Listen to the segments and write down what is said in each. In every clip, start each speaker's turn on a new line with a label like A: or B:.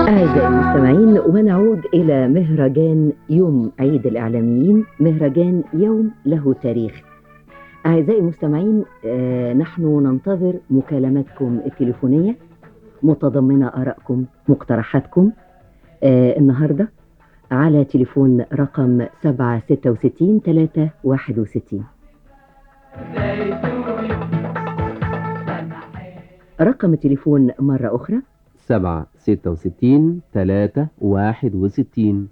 A: أعزائي المستمعين ونعود إلى مهرجان يوم عيد الإعلاميين مهرجان يوم له تاريخ أعزائي المستمعين آه، نحن ننتظر مكالماتكم التليفونية متضمنة آرائكم مقترحاتكم آه، النهاردة على تليفون رقم 766 361 رقم التليفون مرة أخرى
B: سبعة ستة وستين تلاتة واحد وستين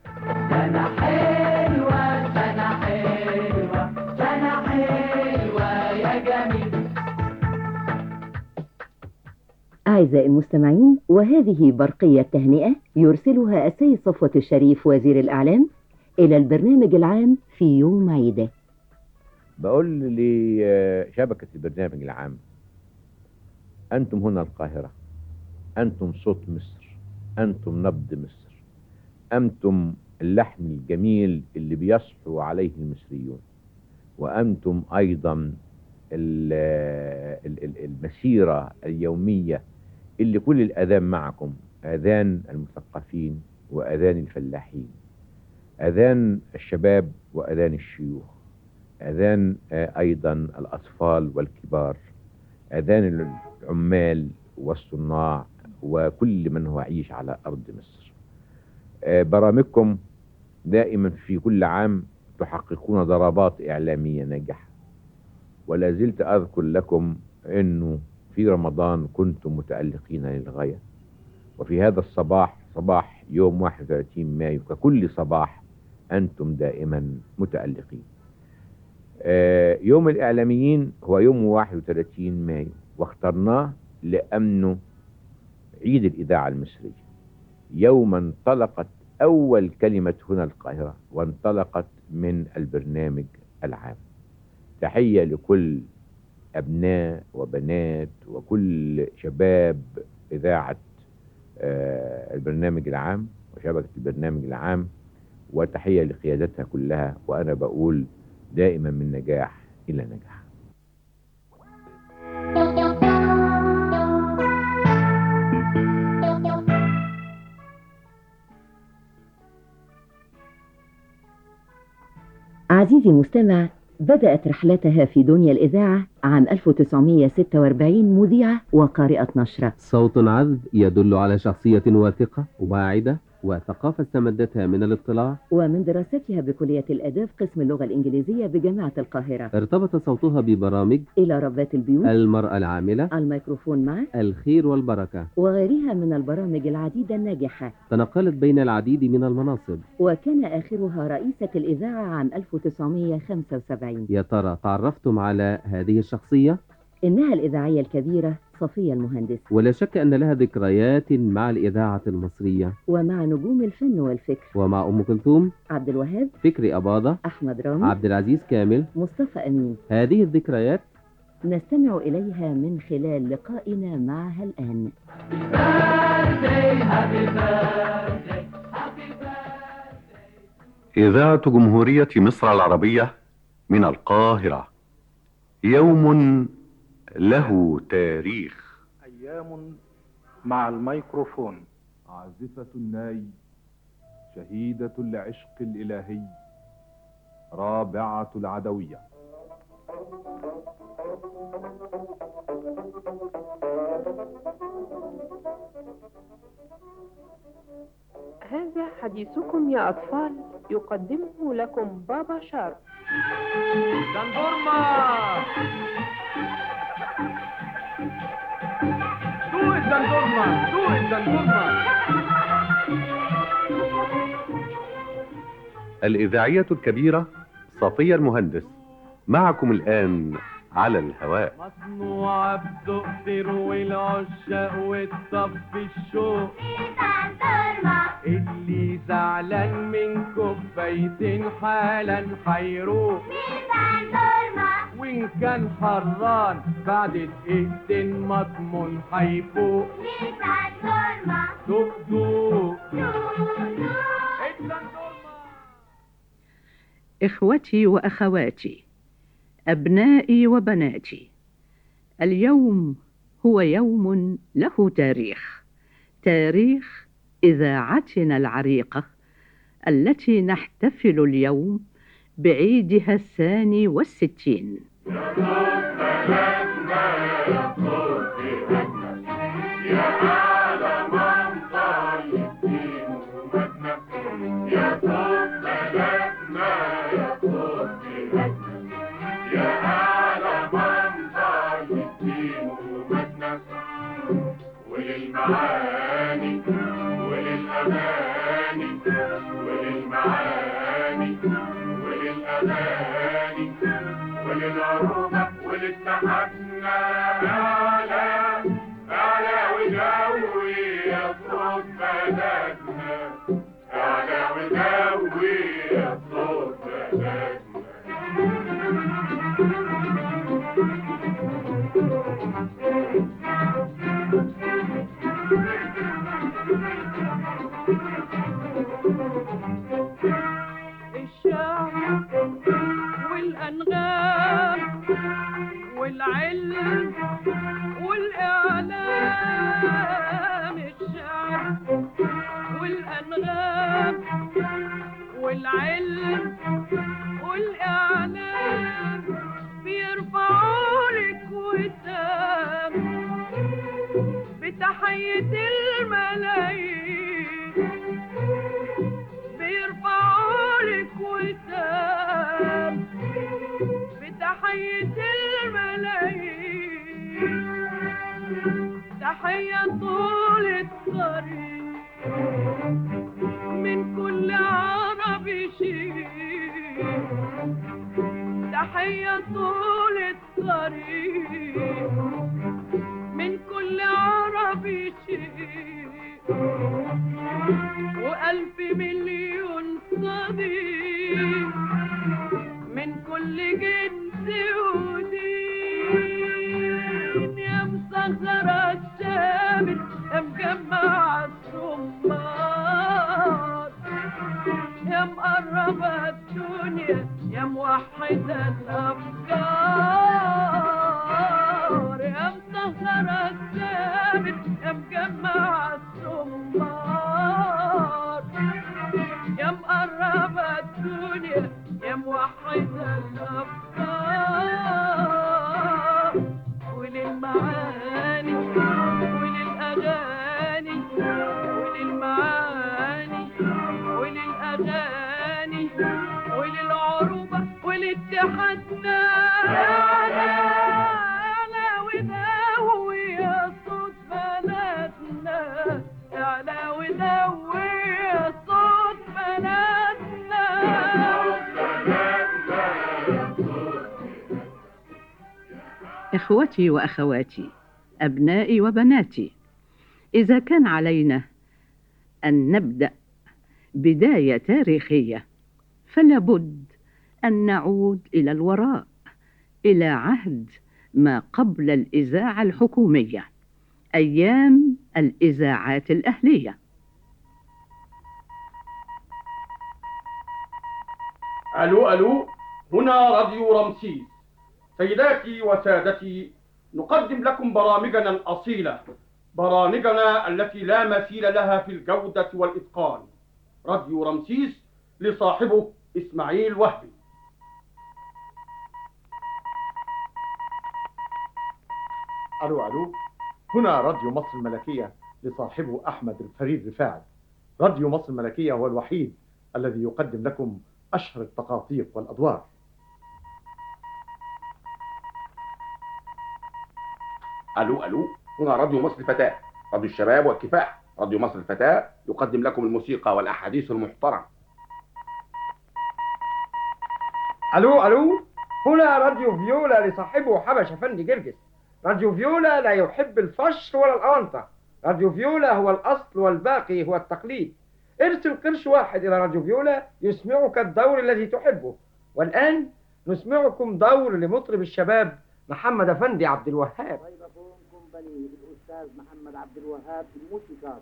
A: أعزائي المستمعين وهذه برقية تهنئة يرسلها السيد صفوة الشريف وزير الإعلام إلى البرنامج العام في يوم عيده
C: بقول لشبكة البرنامج العام أنتم هنا القاهرة أنتم صوت مصر أنتم نبض مصر أنتم اللحن الجميل اللي بيصحو عليه المصريون وأنتم أيضا ال- ال- ال- المسيرة اليومية اللي كل الأذان معكم أذان المثقفين وأذان الفلاحين أذان الشباب وأذان الشيوخ أذان آه، أيضا الأطفال والكبار أذان العمال والصناع وكل من هو يعيش على أرض مصر آه، برامجكم دائما في كل عام تحققون ضربات إعلامية ناجحة ولا زلت أذكر لكم أنه في رمضان كنتم متألقين للغاية وفي هذا الصباح صباح يوم 31 مايو ككل صباح أنتم دائما متألقين آه، يوم الإعلاميين هو يوم 31 مايو واخترناه لأنه عيد الإذاعة المصرية يوم انطلقت أول كلمة هنا القاهرة وانطلقت من البرنامج العام تحية لكل أبناء وبنات وكل شباب إذاعة آه، البرنامج العام وشبكة البرنامج العام وتحية لقيادتها كلها وأنا بقول دائما من نجاح إلى نجاح
A: عزيزي المستمع بدأت رحلتها في دنيا الإذاعة عام 1946 مذيعة وقارئة نشرة
B: صوت عذب يدل على شخصية واثقة واعدة وثقافة استمدتها من الاطلاع
A: ومن دراستها بكلية الآداب قسم اللغة الإنجليزية بجامعة القاهرة
B: ارتبط صوتها ببرامج
A: إلى ربات البيوت
B: المرأة العاملة
A: الميكروفون معك
B: الخير والبركة
A: وغيرها من البرامج العديدة الناجحة
B: تنقلت بين العديد من المناصب
A: وكان آخرها رئيسة الإذاعة عام 1975
B: يا ترى تعرفتم على هذه الشخصية
A: إنها الإذاعية الكبيرة صفية المهندس
B: ولا شك أن لها ذكريات مع الإذاعة المصرية
A: ومع نجوم الفن والفكر
B: ومع أم كلثوم
A: عبد الوهاب
B: فكري أباضة
A: أحمد رامي
B: عبد العزيز كامل
A: مصطفى أمين
B: هذه الذكريات
A: نستمع إليها من خلال لقائنا معها الآن
D: إذاعة جمهورية مصر العربية من القاهرة يوم له تاريخ
E: أيام مع الميكروفون
F: عازفة الناي شهيدة العشق الإلهي رابعة العدوية
G: هذا حديثكم يا أطفال يقدمه لكم بابا شارك
H: دندورما دوق الدندورما دوق الدندورما
D: الإذاعية الكبيرة صفية المهندس معكم الآن على الهواء
H: مصنوعة بتقدر والعشاق والطب الشوق اللي زعلان من كوبايتين حالا حيروق وإن كان حران بعد دقيقتين مضمون حيفوق دوق دوق
I: إخوتي وأخواتي أبنائي وبناتي اليوم هو يوم له تاريخ تاريخ إذاعتنا العريقة التي نحتفل اليوم بعيدها الثاني والستين
H: وللمعاني وللأماني وللمعاني وللأماني وللعروبة وللتحدنا أعلى أعلى ودوي صوت بلدنا أعلى ودوي صوت
J: الشعر والأنغام والعلم والإعلام الشعر والأنغام والعلم والإعلام بيرفعوا لك وسام بتحية الملايين بيرفعوا لك وسام بتحية الملايين تحية طول الطريق من كل عربي شيء تحية طول الطريق من كل عربي شيء وألف مليون صديق من كل جنس ودين يا مسخرة الشامل يا مجمع الصمار يا مقربة الدنيا يا موحدة الأفكار يا مسخرة الشامل يا مجمع الصمار يا مقربة الدنيا يا موحدة الأفكار وللمعاني وللأغاني وللمعاني وللأغاني وللعروبة ولاتحادنا أعلى وداوي يا صوت بلدنا أعلى وداوي يا صوت بلدنا
I: إخوتي وأخواتي أبنائي وبناتي إذا كان علينا أن نبدأ بداية تاريخية فلا بد أن نعود إلى الوراء إلى عهد ما قبل الإذاعة الحكومية أيام الإذاعات الأهلية
K: ألو ألو هنا راديو رمسيس سيداتي وسادتي نقدم لكم برامجنا الأصيلة برامجنا التي لا مثيل لها في الجودة والإتقان راديو رمسيس لصاحبه إسماعيل وهبي
L: ألو ألو هنا راديو مصر الملكية لصاحبه أحمد الفريد رفاعي راديو مصر الملكية هو الوحيد الذي يقدم لكم أشهر التقاطيق والأدوار
M: الو الو هنا راديو مصر الفتاة راديو الشباب والكفاح راديو مصر الفتاة يقدم لكم الموسيقى والاحاديث المحترمة
N: الو الو هنا راديو فيولا لصاحبه حبش افندي جرجس راديو فيولا لا يحب الفش ولا الاونطه راديو فيولا هو الاصل والباقي هو التقليد ارسل قرش واحد الى راديو فيولا يسمعك الدور الذي تحبه والان نسمعكم دور لمطرب الشباب محمد افندي عبد الوهاب
O: كومباني الاستاذ محمد عبد الوهاب الموسيقار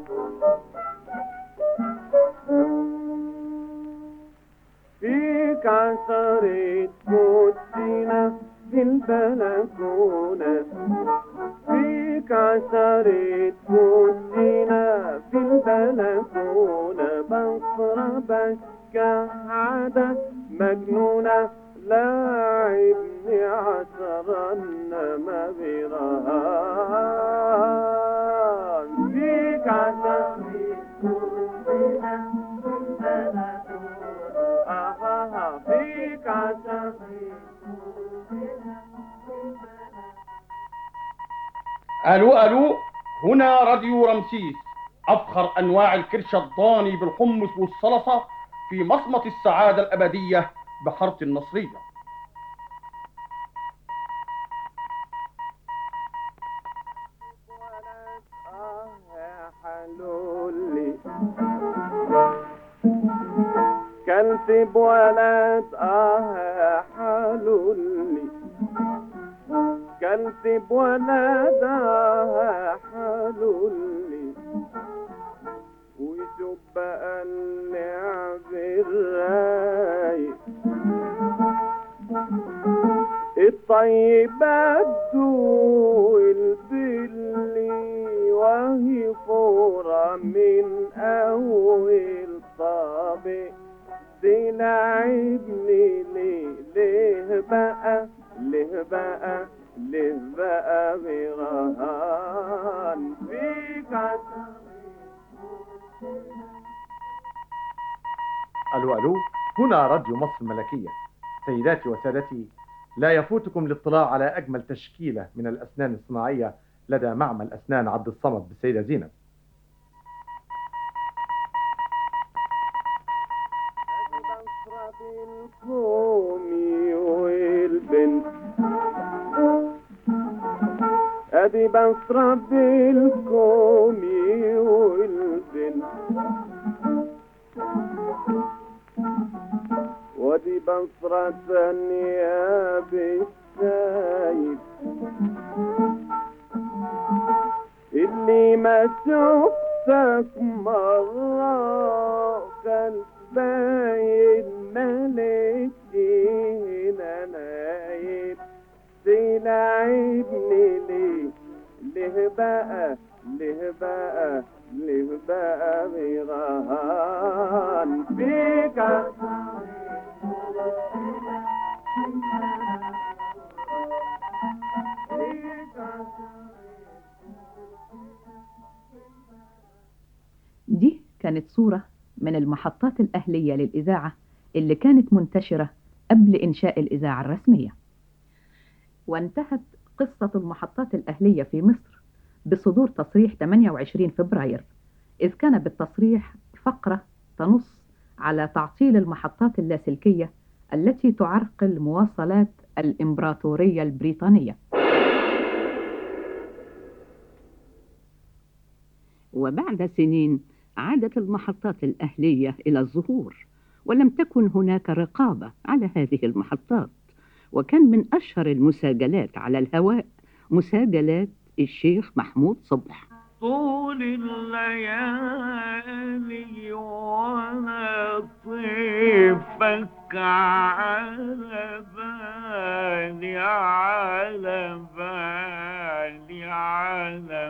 H: فيك
P: عشرة كوتشينة في البلكونة فيك عشرة كوتشينة في البلكونة بصرة عادة مجنونة لاعبني عشرة ما برهان فيك عشرة كوتشينة في البلكونة آها فيك عشرة
K: الو الو هنا راديو رمسيس افخر انواع الكرش الضاني بالحمص والسلطه في مصمت السعاده الابديه بحاره النصريه
P: حلولي كلت بولد اه يا حلولي كلت بولد اه يا حلولي وشوف بقى اللعب الرايق الطيبات دول باللي وهي فورة من أول طابق تلعبني ليه ليه بقى ليه بقى ليه بقى برهان فيك
L: ألو ألو هنا راديو مصر الملكية سيداتي وسادتي لا يفوتكم الاطلاع على أجمل تشكيلة من الأسنان الصناعية لدى معمل أسنان عبد الصمد بالسيدة زينب
P: الكومي والبنت ادي بصرة بالكومي والبنت ودي بصرة ثانية بالسايب اللي ما شفتك مرة كان باين ملكي هنا نايم تلعبني ليه ليه بقى ليه بقى ليه بقى بيرهان بيك
Q: دي كانت صورة من المحطات الأهلية للإذاعة اللي كانت منتشرة قبل إنشاء الإذاعة الرسمية وانتهت قصة المحطات الأهلية في مصر بصدور تصريح 28 فبراير إذ كان بالتصريح فقرة تنص على تعطيل المحطات اللاسلكية التي تعرقل مواصلات الإمبراطورية البريطانية
I: وبعد سنين عادت المحطات الأهلية إلى الظهور ولم تكن هناك رقابة على هذه المحطات وكان من أشهر المساجلات على الهواء مساجلات الشيخ محمود صبح
H: طول الليالي وانا طيفك على بالي على بالي على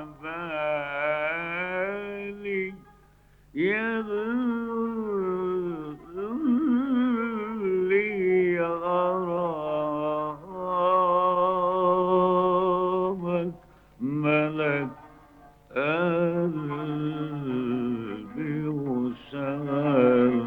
H: بالي يا اللي غرامك ملك قلبي وشغل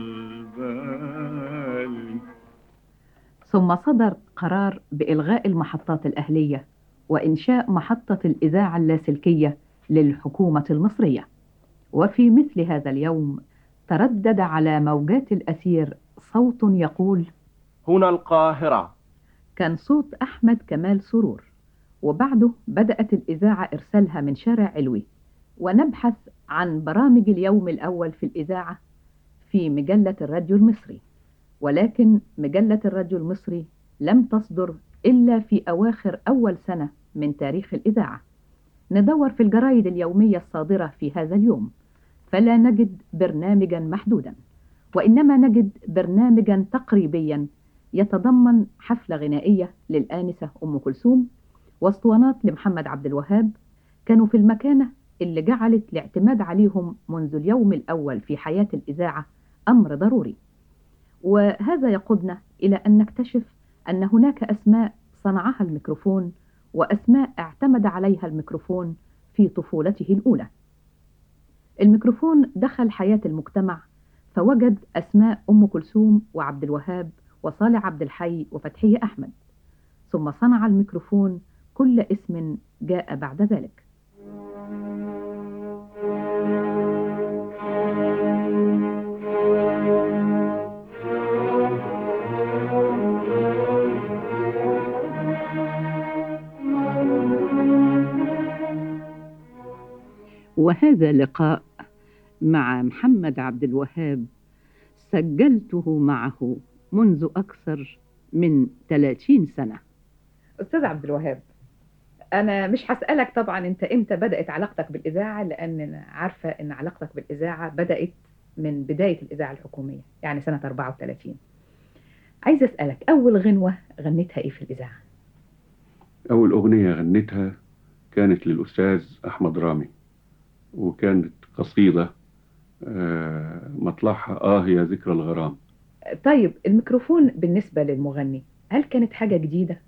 H: بالي
Q: ثم صدر قرار بإلغاء المحطات الأهلية وإنشاء محطة الإذاعة اللاسلكية للحكومة المصرية وفي مثل هذا اليوم تردد على موجات الأثير صوت يقول
K: هنا القاهرة
Q: كان صوت أحمد كمال سرور وبعده بدأت الإذاعة إرسالها من شارع علوي ونبحث عن برامج اليوم الأول في الإذاعة في مجلة الراديو المصري ولكن مجلة الراديو المصري لم تصدر إلا في أواخر أول سنة من تاريخ الإذاعة ندور في الجرايد اليومية الصادرة في هذا اليوم فلا نجد برنامجا محدودا وإنما نجد برنامجا تقريبيا يتضمن حفلة غنائية للآنسة أم كلثوم واسطوانات لمحمد عبد الوهاب كانوا في المكانة اللي جعلت الاعتماد عليهم منذ اليوم الأول في حياة الإذاعة أمر ضروري وهذا يقودنا إلى أن نكتشف أن هناك أسماء صنعها الميكروفون وأسماء اعتمد عليها الميكروفون في طفولته الأولى الميكروفون دخل حياة المجتمع فوجد أسماء أم كلثوم وعبد الوهاب وصالح عبد الحي وفتحية أحمد ثم صنع الميكروفون كل اسم جاء بعد ذلك
I: وهذا لقاء مع محمد عبد الوهاب سجلته معه منذ أكثر من 30 سنة
Q: أستاذ عبد الوهاب أنا مش هسألك طبعا أنت إمتى بدأت علاقتك بالإذاعة لأن أنا عارفة أن علاقتك بالإذاعة بدأت من بداية الإذاعة الحكومية يعني سنة 34 عايزة أسألك أول غنوة غنيتها إيه في الإذاعة؟
R: أول أغنية غنيتها كانت للأستاذ أحمد رامي وكانت قصيدة آه، مطلعها آه يا ذكرى الغرام
Q: طيب الميكروفون بالنسبة للمغني هل كانت حاجة جديدة؟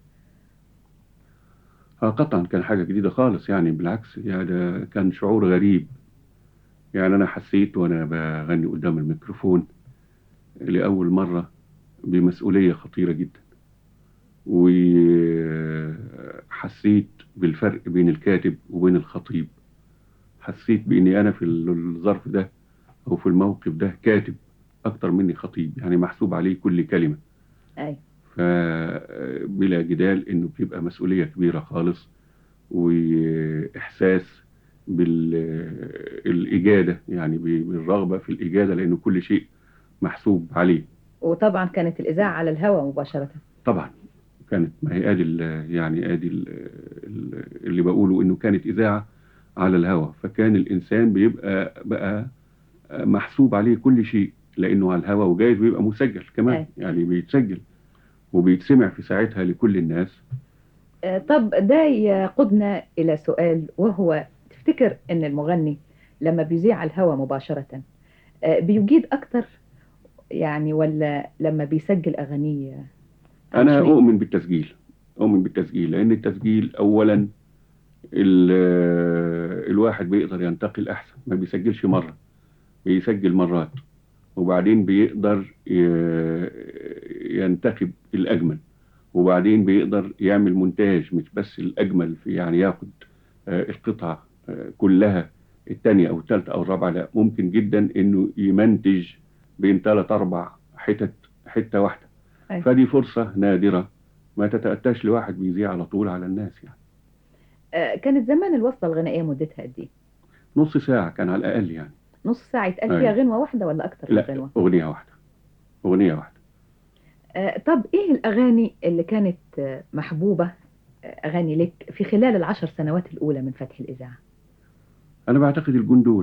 R: آه قطعا كان حاجة جديدة خالص يعني بالعكس يعني ده كان شعور غريب يعني أنا حسيت وأنا بغني قدام الميكروفون لأول مرة بمسؤولية خطيرة جدا وحسيت بالفرق بين الكاتب وبين الخطيب حسيت بإني أنا في الظرف ده أو في الموقف ده كاتب أكتر مني خطيب يعني محسوب عليه كل كلمة
Q: أي
R: فبلا جدال إنه بيبقى مسؤولية كبيرة خالص وإحساس بالإجادة يعني بالرغبة في الإجادة لأنه كل شيء محسوب عليه
Q: وطبعا كانت الإذاعة على الهواء مباشرة
R: طبعا كانت ما هي ادي ال- يعني ادي ال- ال- اللي بقوله انه كانت اذاعه على الهوا فكان الانسان بيبقى بقى محسوب عليه كل شيء لانه على الهوا وجايز بيبقى مسجل كمان
Q: أي.
R: يعني بيتسجل وبيتسمع في ساعتها لكل الناس
Q: آه، طب ده يقودنا إلى سؤال وهو تفتكر أن المغني لما بيذيع على الهواء مباشرة آه، بيجيد أكتر يعني ولا لما بيسجل أغانيه
R: انا اؤمن بالتسجيل اؤمن بالتسجيل لان التسجيل اولا ال- الواحد بيقدر ينتقل احسن ما بيسجلش مره بيسجل مرات وبعدين بيقدر ي- ينتخب الاجمل وبعدين بيقدر يعمل مونتاج مش بس الاجمل في يعني ياخد آه، القطعه آه، كلها الثانيه او الثالثه او الرابعه لا ممكن جدا انه يمنتج بين ثلاث اربع حتت حته واحده
Q: أي.
R: فدي فرصه نادره ما تتاتاش لواحد بيذيع على طول على الناس يعني
Q: آه، كانت زمان الوصلة الغنائية مدتها قد إيه؟
R: نص ساعه كان على الاقل يعني
Q: نص ساعة يتقال
R: أي.
Q: فيها غنوة واحدة ولا أكتر من
R: لا
Q: غنوة؟
R: اغنيه واحده اغنيه واحده
Q: آه، طب إيه الأغاني اللي كانت آه، محبوبة آه، أغاني لك في خلال العشر سنوات الأولى من فتح الإذاعة؟
R: انا بعتقد الجندول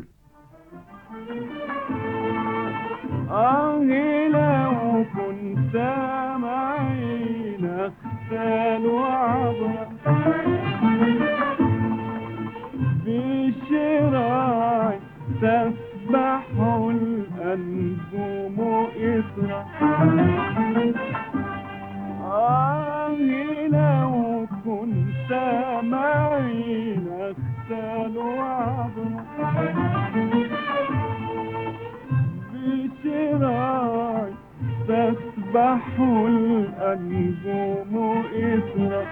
P: آه لو كنت معي نختال وعبر بشراع تسبح الأنجم إثرا آه لو كنت معي نختال وعبر بشراع تسبح الأنجم إثرا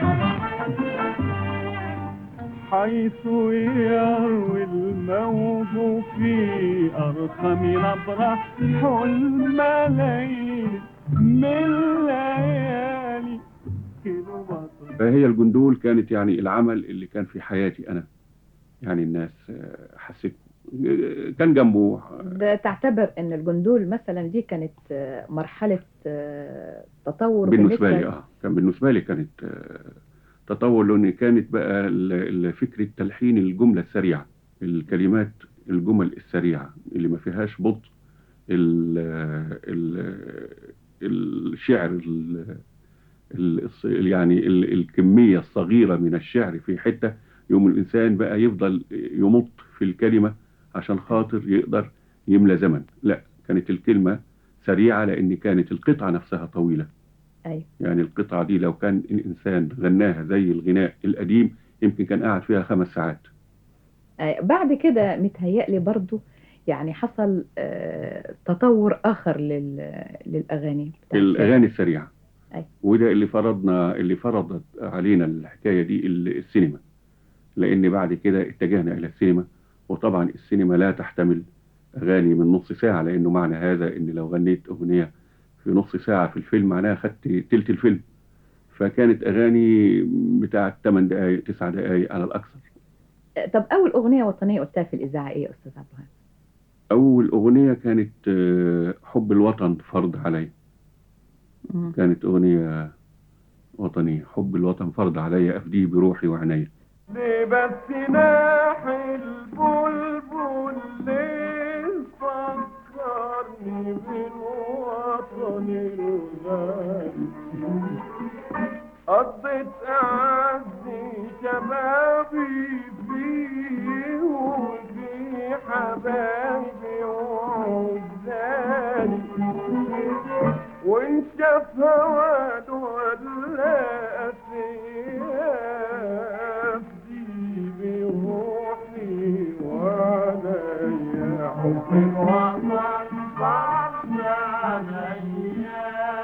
P: حيث يروي الموج في أرقم نبرة حلم ليل من ليالي كيلومتر
R: فهي الجندول كانت يعني العمل اللي كان في حياتي انا يعني الناس آه، حسيت آه، كان جنبه
Q: ده تعتبر ان الجندول مثلا دي كانت آه، مرحلة آه، تطور
R: بالنسبة لي اه كان بالنسبة لي كانت آه، تطور لأن كانت بقى ال- ال- فكرة تلحين الجملة السريعة الكلمات الجمل السريعة اللي ما فيهاش بطء ال ال الشعر ال ال الص- يعني ال الكمية الصغيرة من الشعر في حتة يوم الإنسان بقى يفضل يمط في الكلمة عشان خاطر يقدر يملى زمن لا كانت الكلمة سريعة لأن كانت القطعة نفسها طويلة
Q: أيوة.
R: يعني القطعة دي لو كان الإنسان غناها زي الغناء القديم يمكن كان قاعد فيها خمس ساعات
Q: آه، بعد كده متهيألي برضو يعني حصل آه، تطور آخر لل- للأغاني بتاعت
R: الأغاني السريعة
Q: أي.
R: وده اللي فرضنا اللي فرضت علينا الحكاية دي ال- السينما لأن بعد كده اتجهنا إلى السينما وطبعا السينما لا تحتمل أغاني من نص ساعة لأنه معنى هذا إن لو غنيت أغنية في نص ساعة في الفيلم معناها خدت تلت الفيلم فكانت أغاني بتاعت 8 دقايق 9 دقايق على الأكثر
Q: آه، طب أول أغنية وطنية قلتها في الإذاعة إيه يا أستاذ عبد الوهاب؟
R: أول أغنية كانت آه، حب الوطن فرض علي
Q: مم.
R: كانت أغنية وطنية حب الوطن فرض علي أفديه بروحي وعيني
P: ليه بس ناح البلبل ليه فكرني بالوطن الغالي قضيت أعزي شبابي فيه وفي حبايبي وعزالي وإن شاف هواد ولا أسياف دي بروحي وعليا حب الوطن صعب عليا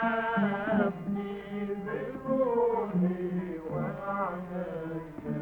P: أبني بروحي وعليا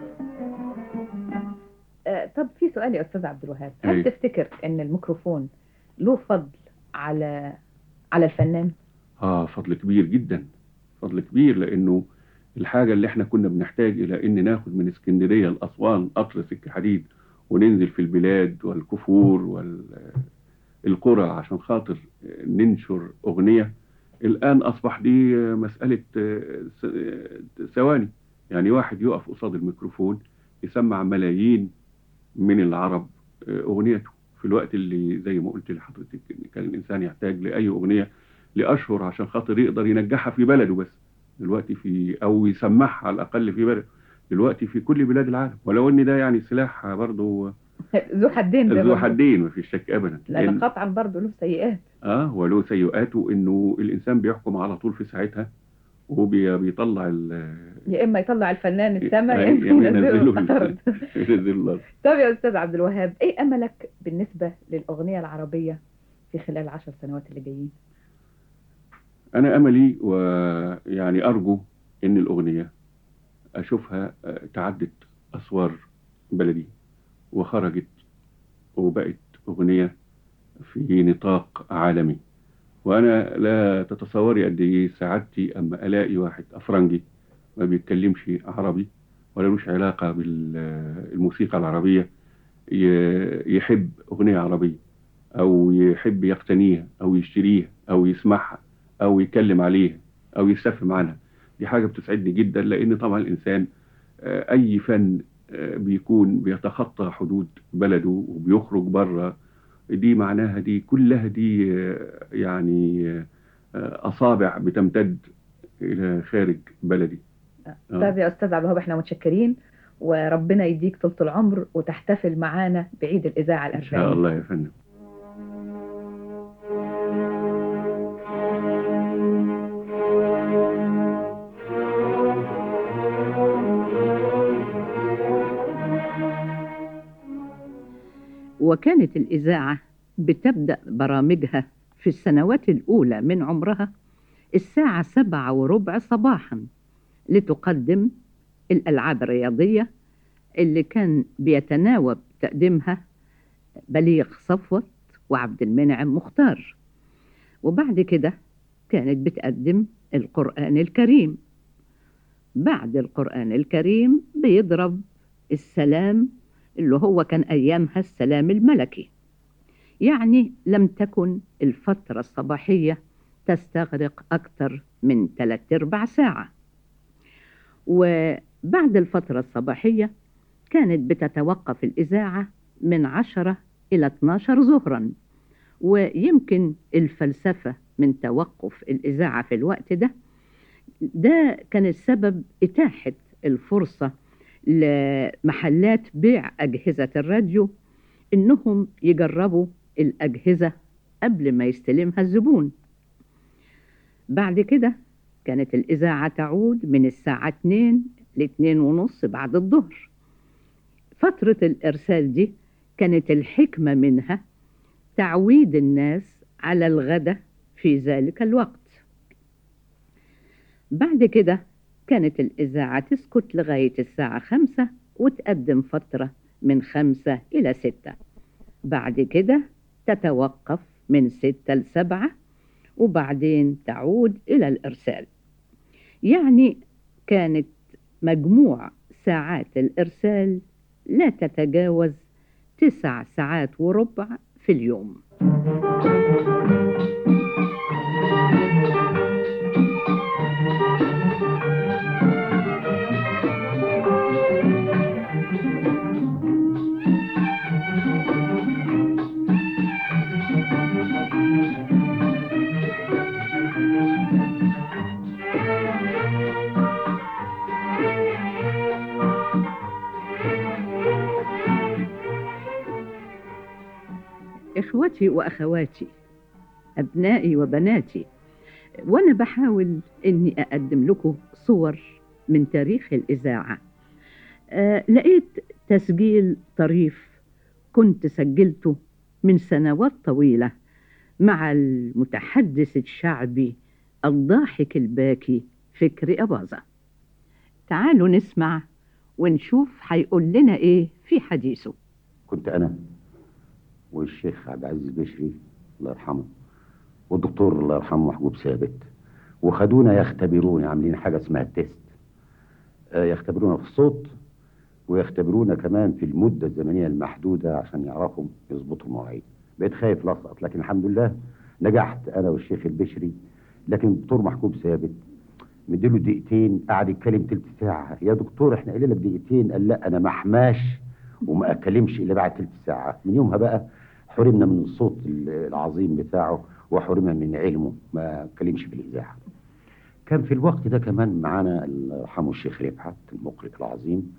Q: آه، طب في سؤال يا أستاذ عبد الوهاب هل
R: أي.
Q: تفتكر أن الميكروفون له فضل على على الفنان؟
R: آه فضل كبير جدا فضل كبير لأنه الحاجة اللي احنا كنا بنحتاج إلى إن ناخد من اسكندرية لأسوان قطر سكة حديد وننزل في البلاد والكفور والقرى عشان خاطر ننشر أغنية الآن أصبح دي مسألة س- ثواني يعني واحد يقف قصاد الميكروفون يسمع ملايين من العرب أغنيته في الوقت اللي زي ما قلت لحضرتك إن كان الإنسان يحتاج لأي أغنية لأشهر عشان خاطر يقدر ينجحها في بلده بس دلوقتي في أو يسمعها على الأقل في بلده دلوقتي في كل بلاد العالم ولو إن ده يعني سلاح برضه
Q: ذو حدين ده
R: ذو
Q: برضه.
R: حدين ما فيش شك أبدا
Q: لأن قطعا برضه له سيئات
R: اه ولو سيئاته انه الانسان بيحكم على طول في ساعتها وبيطلع ال
Q: يا إما يطلع الفنان السما يا
R: يا
Q: إما
R: إما
Q: ينزله
R: ينزله
Q: الأرض
R: ينزله الأرض.
Q: طب يا أستاذ عبد الوهاب إيه أملك بالنسبة للأغنية العربية في خلال العشر سنوات اللي جايين؟
R: انا املي ويعني ارجو ان الاغنيه اشوفها آه، تعدت اسوار بلدي وخرجت وبقت اغنيه في نطاق عالمي وانا لا تتصوري قد ايه سعادتي اما الاقي واحد افرنجي ما بيتكلمش عربي ولا لوش علاقه بالموسيقى العربيه ي- يحب اغنيه عربيه او يحب يقتنيها او يشتريها او يسمعها او يتكلم عليها او يستفهم عنها دي حاجه بتسعدني جدا لان طبعا الانسان آه، اي فن آه، بيكون بيتخطى حدود بلده وبيخرج بره دي معناها دي كلها دي آه، يعني آه، اصابع بتمتد الى خارج بلدي آه.
Q: طيب يا أستاذ عبد الوهاب إحنا متشكرين وربنا يديك طولة العمر وتحتفل معانا بعيد الإذاعة
R: ان
Q: الأربعين
R: شاء الله يا فندم
I: وكانت الإذاعة بتبدأ برامجها في السنوات الأولى من عمرها الساعة سبعة وربع صباحا لتقدم الألعاب الرياضية اللي كان بيتناوب تقديمها بليغ صفوت وعبد المنعم مختار وبعد كده كانت بتقدم القرآن الكريم بعد القرآن الكريم بيضرب السلام اللي هو كان أيامها السلام الملكي يعني لم تكن الفترة الصباحية تستغرق أكثر من ثلاث أرباع ساعة وبعد الفترة الصباحية كانت بتتوقف الإذاعة من عشرة إلى 12 ظهرا ويمكن الفلسفة من توقف الإذاعة في الوقت ده ده كان السبب إتاحة الفرصة لمحلات بيع أجهزة الراديو إنهم يجربوا الأجهزة قبل ما يستلمها الزبون بعد كده كانت الإذاعة تعود من الساعة 2 ل 2 ونص بعد الظهر فترة الإرسال دي كانت الحكمة منها تعويد الناس على الغداء في ذلك الوقت بعد كده كانت الإذاعة تسكت لغاية الساعة خمسة وتقدم فترة من خمسة إلى ستة بعد كده تتوقف من ستة لسبعة وبعدين تعود إلى الإرسال يعني كانت مجموع ساعات الإرسال لا تتجاوز تسع ساعات وربع في اليوم إخوتي وأخواتي أبنائي وبناتي وأنا بحاول إني أقدم لكم صور من تاريخ الإذاعة آه لقيت تسجيل طريف كنت سجلته من سنوات طويلة مع المتحدث الشعبي الضاحك الباكي فكري أباظة تعالوا نسمع ونشوف هيقول لنا إيه في حديثه
S: كنت أنا والشيخ عبد العزيز بشري الله يرحمه والدكتور الله يرحمه محجوب ثابت وخدونا يختبرونا عاملين حاجة اسمها التيست آه، يختبرونا في الصوت ويختبرونا كمان في المدة الزمنية المحدودة عشان يعرفوا يظبطوا المواعيد بقيت خايف لاسقط لكن الحمد لله نجحت أنا والشيخ البشري لكن الدكتور محجوب ثابت مديله دقيقتين قعد يتكلم تلت ساعة يا دكتور احنا قايلين لك دقيقتين قال لا أنا محماش وما أتكلمش إلا بعد تلت ساعة من يومها بقى حرمنا من الصوت العظيم بتاعه وحرمنا من علمه ما اتكلمش في الإذاعة كان في الوقت ده كمان معانا الله يرحمه الشيخ رفعت المقرئ العظيم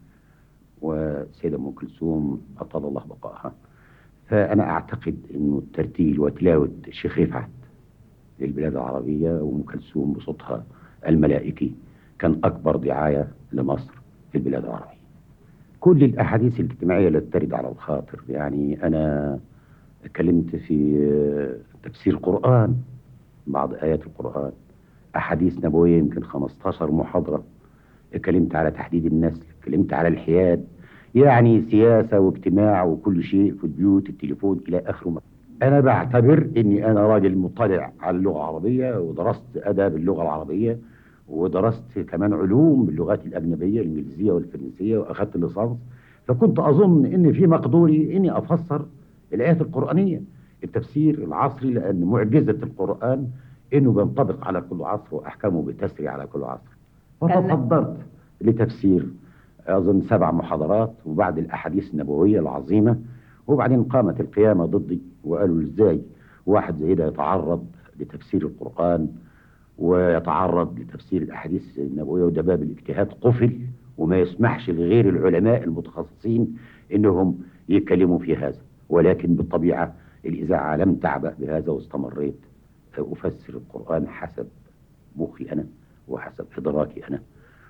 S: والسيدة أم كلثوم أطال الله بقائها فأنا أعتقد إنه الترتيل وتلاوة الشيخ رفعت للبلاد العربية وأم كلثوم بصوتها الملائكي كان أكبر دعاية لمصر في البلاد العربية كل الأحاديث الاجتماعية التي ترد على الخاطر يعني أنا اتكلمت في تفسير القرآن بعض آيات القرآن أحاديث نبوية يمكن 15 محاضرة اتكلمت على تحديد النسل اتكلمت على الحياد يعني سياسة واجتماع وكل شيء في البيوت التليفون إلى آخره أنا بعتبر إني أنا راجل مطلع على اللغة العربية ودرست أدب اللغة العربية ودرست كمان علوم باللغات الأجنبية الإنجليزية والفرنسية وأخذت الليسانس فكنت أظن إن في مقدوري إني أفسر الآيات القرآنية التفسير العصري لأن معجزة القرآن إنه بينطبق على كل عصر وأحكامه بتسري على كل عصر فتصدرت لتفسير أظن سبع محاضرات وبعد الأحاديث النبوية العظيمة وبعدين قامت القيامة ضدي وقالوا إزاي واحد زي ده يتعرض لتفسير القرآن ويتعرض لتفسير الأحاديث النبوية وده باب الاجتهاد قفل وما يسمحش لغير العلماء المتخصصين إنهم يتكلموا في هذا ولكن بالطبيعة الإذاعة لم تعبأ بهذا واستمريت أفسر القرآن حسب مخي أنا وحسب إدراكي أنا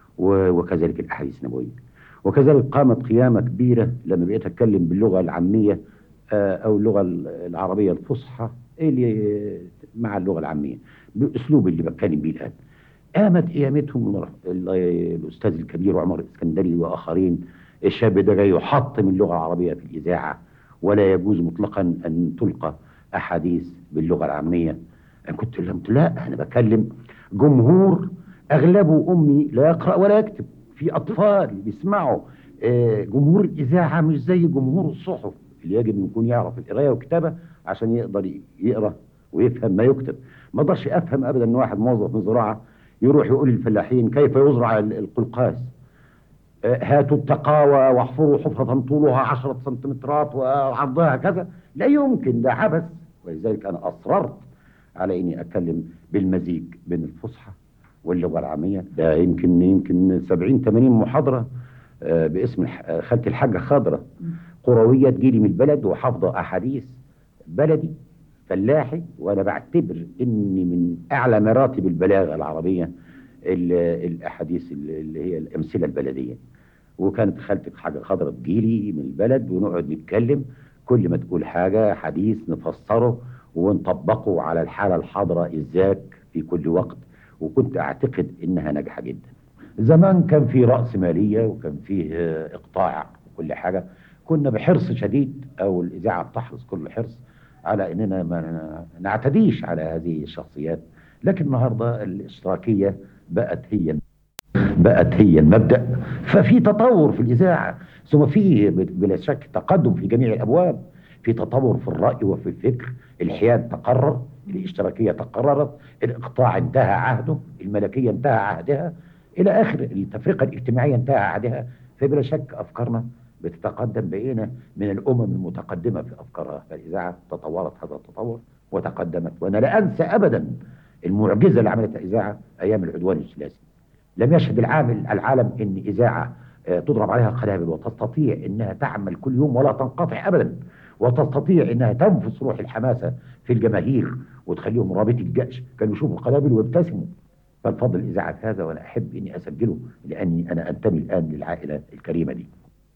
S: وكذلك الأحاديث النبوية وكذلك قامت قيامة كبيرة لما بقيت أتكلم باللغة العامية أو اللغة العربية الفصحى اللي مع اللغة العامية بالأسلوب اللي بتكلم بيه الآن قامت قيامتهم الأستاذ الكبير عمر الإسكندري وآخرين الشاب ده جاي يحطم اللغة العربية في الإذاعة ولا يجوز مطلقا أن تلقى أحاديث باللغة العامية أنا كنت قلت لا أنا بكلم جمهور أغلبه أمي لا يقرأ ولا يكتب في أطفال بيسمعوا جمهور الإذاعة مش زي جمهور الصحف اللي يجب أن يكون يعرف القراية والكتابة عشان يقدر يقرأ ويفهم ما يكتب ما اقدرش أفهم أبدا أن واحد موظف من زراعة يروح يقول للفلاحين كيف يزرع القلقاس هاتوا التقاوى واحفروا حفرة طولها عشرة سنتيمترات وعرضها كذا لا يمكن ده عبث ولذلك أنا أصررت على إني أتكلم بالمزيج بين الفصحى واللغة العامية ده يمكن يمكن 70 80 محاضرة آه، باسم الح- آه، خالتي الحاجة خضرة قروية تجيلي من البلد وحافظة أحاديث بلدي فلاحي وأنا بعتبر إني من أعلى مراتب البلاغة العربية ال- الأحاديث اللي اللي هي الأمثلة البلدية وكانت خالتي حاجة خضرة تجيلي من البلد ونقعد نتكلم كل ما تقول حاجة حديث نفسره ونطبقه على الحالة الحاضرة إزاك في كل وقت وكنت أعتقد إنها ناجحة جدا زمان كان في رأس مالية وكان فيه آه، إقطاع وكل حاجة كنا بحرص شديد أو الإذاعة بتحرص كل حرص على إننا ما نعتديش على هذه الشخصيات لكن النهاردة الاشتراكية بقت هي بقت هي المبدأ ففي تطور في الإذاعة ثم في بلا شك تقدم في جميع الأبواب في تطور في الرأي وفي الفكر الحياد تقرر الاشتراكية تقررت الإقطاع انتهى عهده الملكية انتهى عهدها إلى آخر التفرقة الاجتماعية انتهى عهدها فبلا شك أفكارنا بتتقدم بقينا من الأمم المتقدمة في أفكارها فالإذاعة تطورت هذا التطور وتقدمت وأنا لا أنسى أبدا المعجزة اللي عملتها الإذاعة أيام العدوان الثلاثي لم يشهد العامل العالم ان اذاعه آه، تضرب عليها قنابل وتستطيع انها تعمل كل يوم ولا تنقطع ابدا وتستطيع انها تنفس روح الحماسه في الجماهير وتخليهم رابط الجأش كانوا يشوفوا القنابل ويبتسموا فالفضل الاذاعه هذا وانا احب اني اسجله لاني انا انتمي الان للعائله الكريمه دي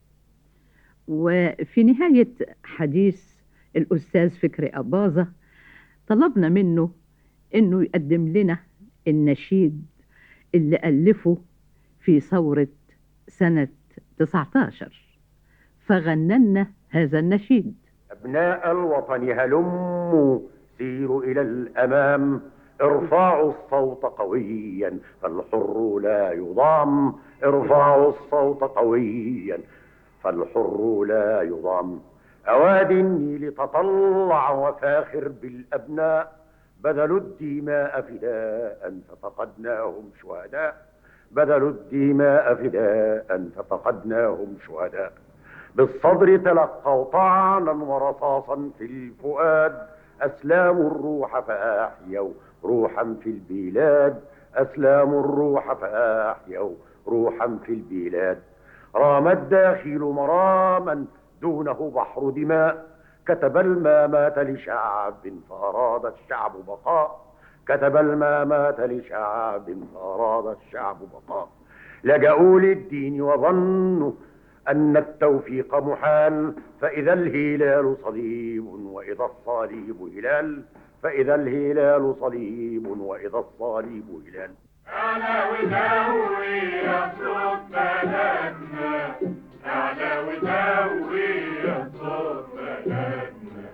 I: وفي نهاية حديث الأستاذ فكري أباظة طلبنا منه إنه يقدم لنا النشيد اللي ألفه في ثورة سنة 19 فغننا هذا النشيد
T: أبناء الوطن هلموا سيروا إلى الأمام ارفعوا الصوت قويا فالحر لا يضام ارفعوا الصوت قويا فالحر لا يضام أوادي النيل تطلع وفاخر بالأبناء بذلوا الدماء فداء ففقدناهم شهداء بذلوا الدماء فداء ففقدناهم شهداء بالصدر تلقوا طعنا ورصاصا في الفؤاد أسلاموا الروح فأحيوا روحا في البلاد أسلاموا الروح فأحيوا روحا في البلاد رام الداخل مراما دونه بحر دماء كتب المامات لشعب فأراد الشعب بقاء كتب المامات لشعب فأراد الشعب بقاء لجأوا للدين وظنوا أن التوفيق محال فإذا الهلال صليب وإذا الصليب هلال فإذا الهلال صليب وإذا الصليب هلال
P: أعلى ودوي يا صوت بلدنا أعلى ودوي يا صوت بلدنا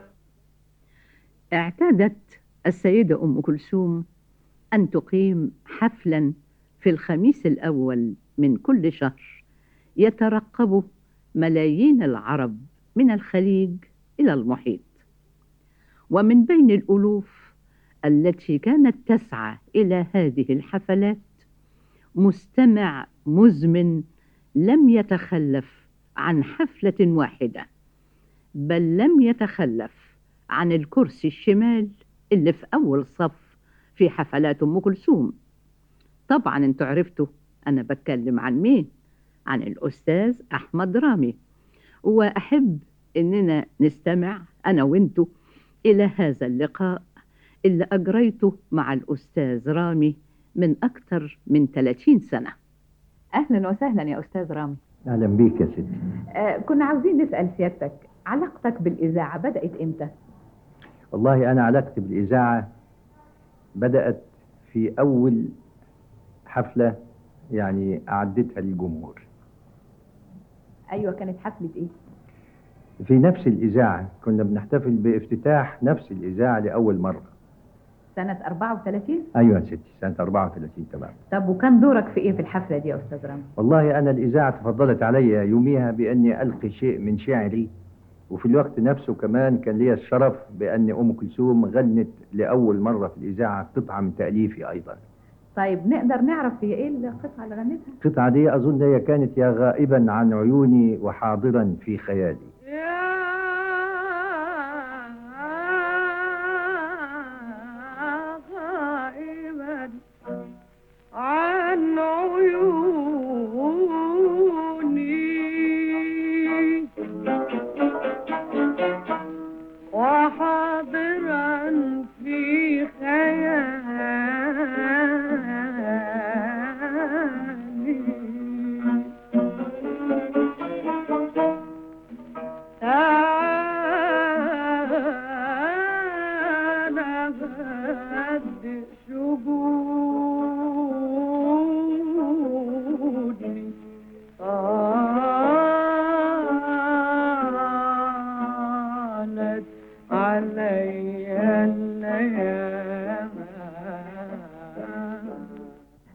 I: اعتادت السيدة أم كلثوم أن تقيم حفلا في الخميس الأول من كل شهر يترقبه ملايين العرب من الخليج إلى المحيط ومن بين الألوف التي كانت تسعى إلى هذه الحفلات مستمع مزمن لم يتخلف عن حفلة واحدة بل لم يتخلف عن الكرسي الشمال اللي في أول صف في حفلات أم كلثوم طبعا انتوا عرفتوا أنا بتكلم عن مين عن الأستاذ أحمد رامي وأحب إننا نستمع أنا وإنتوا إلى هذا اللقاء اللي أجريته مع الأستاذ رامي من أكثر من 30 سنة
Q: أهلا وسهلا يا أستاذ رامي
U: اهلا بيك يا ستي
Q: آه كنا عاوزين نسأل سيادتك علاقتك بالإذاعة بدأت إمتى؟
U: والله انا علاقتي بالاذاعه بدات في اول حفله يعني اعدتها للجمهور
Q: أيوة كانت حفلة إيه؟
U: في نفس الاذاعه كنا بنحتفل بافتتاح نفس الاذاعه لاول مره
Q: سنة 34
U: ايوه يا ستي سنه 34 تمام
Q: طب وكان دورك في إيه في الحفلة دي يا أستاذ رامي؟
U: والله انا الاذاعه تفضلت علي يوميها باني القي شيء من شعري وفي الوقت نفسه كمان كان لي الشرف بان ام كلثوم غنت لاول مره في الاذاعه قطعه من تاليفي ايضا
Q: طيب نقدر نعرف هي إيه القطعة اللي غنتها؟
U: القطعه دي اظن هي كانت يا غائبا عن عيوني وحاضرا في خيالي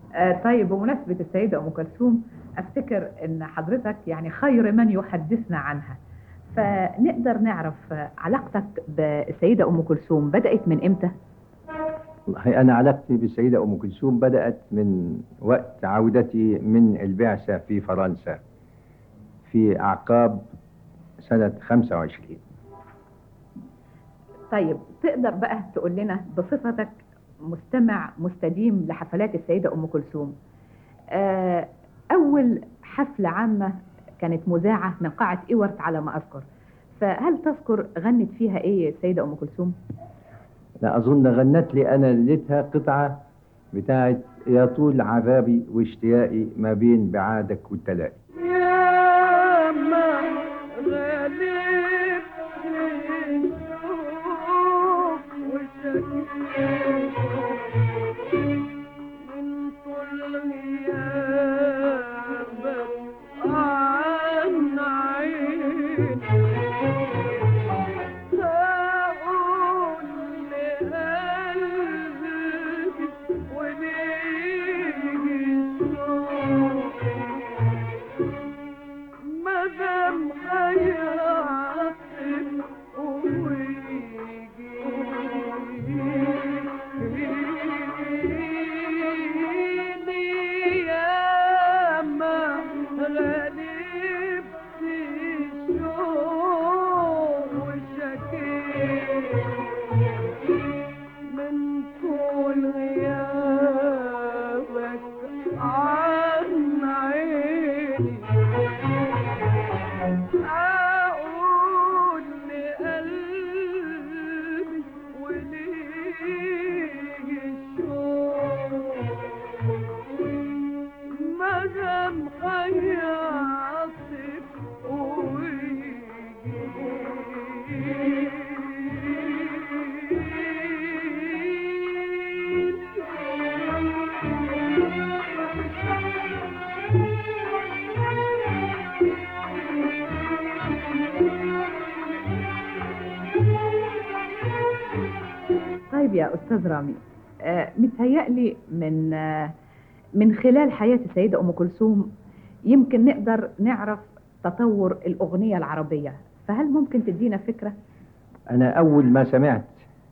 Q: آه طيب بمناسبة السيدة أم كلثوم أفتكر إن حضرتك يعني خير من يحدثنا عنها فنقدر نعرف آه، علاقتك بالسيدة أم كلثوم بدأت من إمتى؟
U: والله أنا علاقتي بالسيدة أم كلثوم بدأت من وقت عودتي من البعثة في فرنسا في أعقاب سنة 25
Q: طيب تقدر بقى تقول لنا بصفتك مستمع مستديم لحفلات السيدة أم كلثوم آه، أول حفلة عامة كانت مذاعة من قاعة إيورت على ما أذكر فهل تذكر غنت فيها إيه السيدة أم كلثوم؟
U: لا أظن غنت لي أنا ليلتها قطعة بتاعت يا طول عذابي واشتياقي ما بين بعادك والتلاقي
J: يا ما غالب من طول غيابك عن عين هقول لقلبي ونيجي الشوق مدام هيعطف ويجيني ياما غلبت الشوق وشكيت من طول غيابك عن عيني أقول لقلبي وليه الشوق مدام هيعطف
Q: طيب يا أستاذ رامي آه، متهيألي من آه، من خلال حياة السيدة أم كلثوم يمكن نقدر نعرف تطور الأغنية العربية فهل ممكن تدينا فكرة؟
U: أنا أول ما سمعت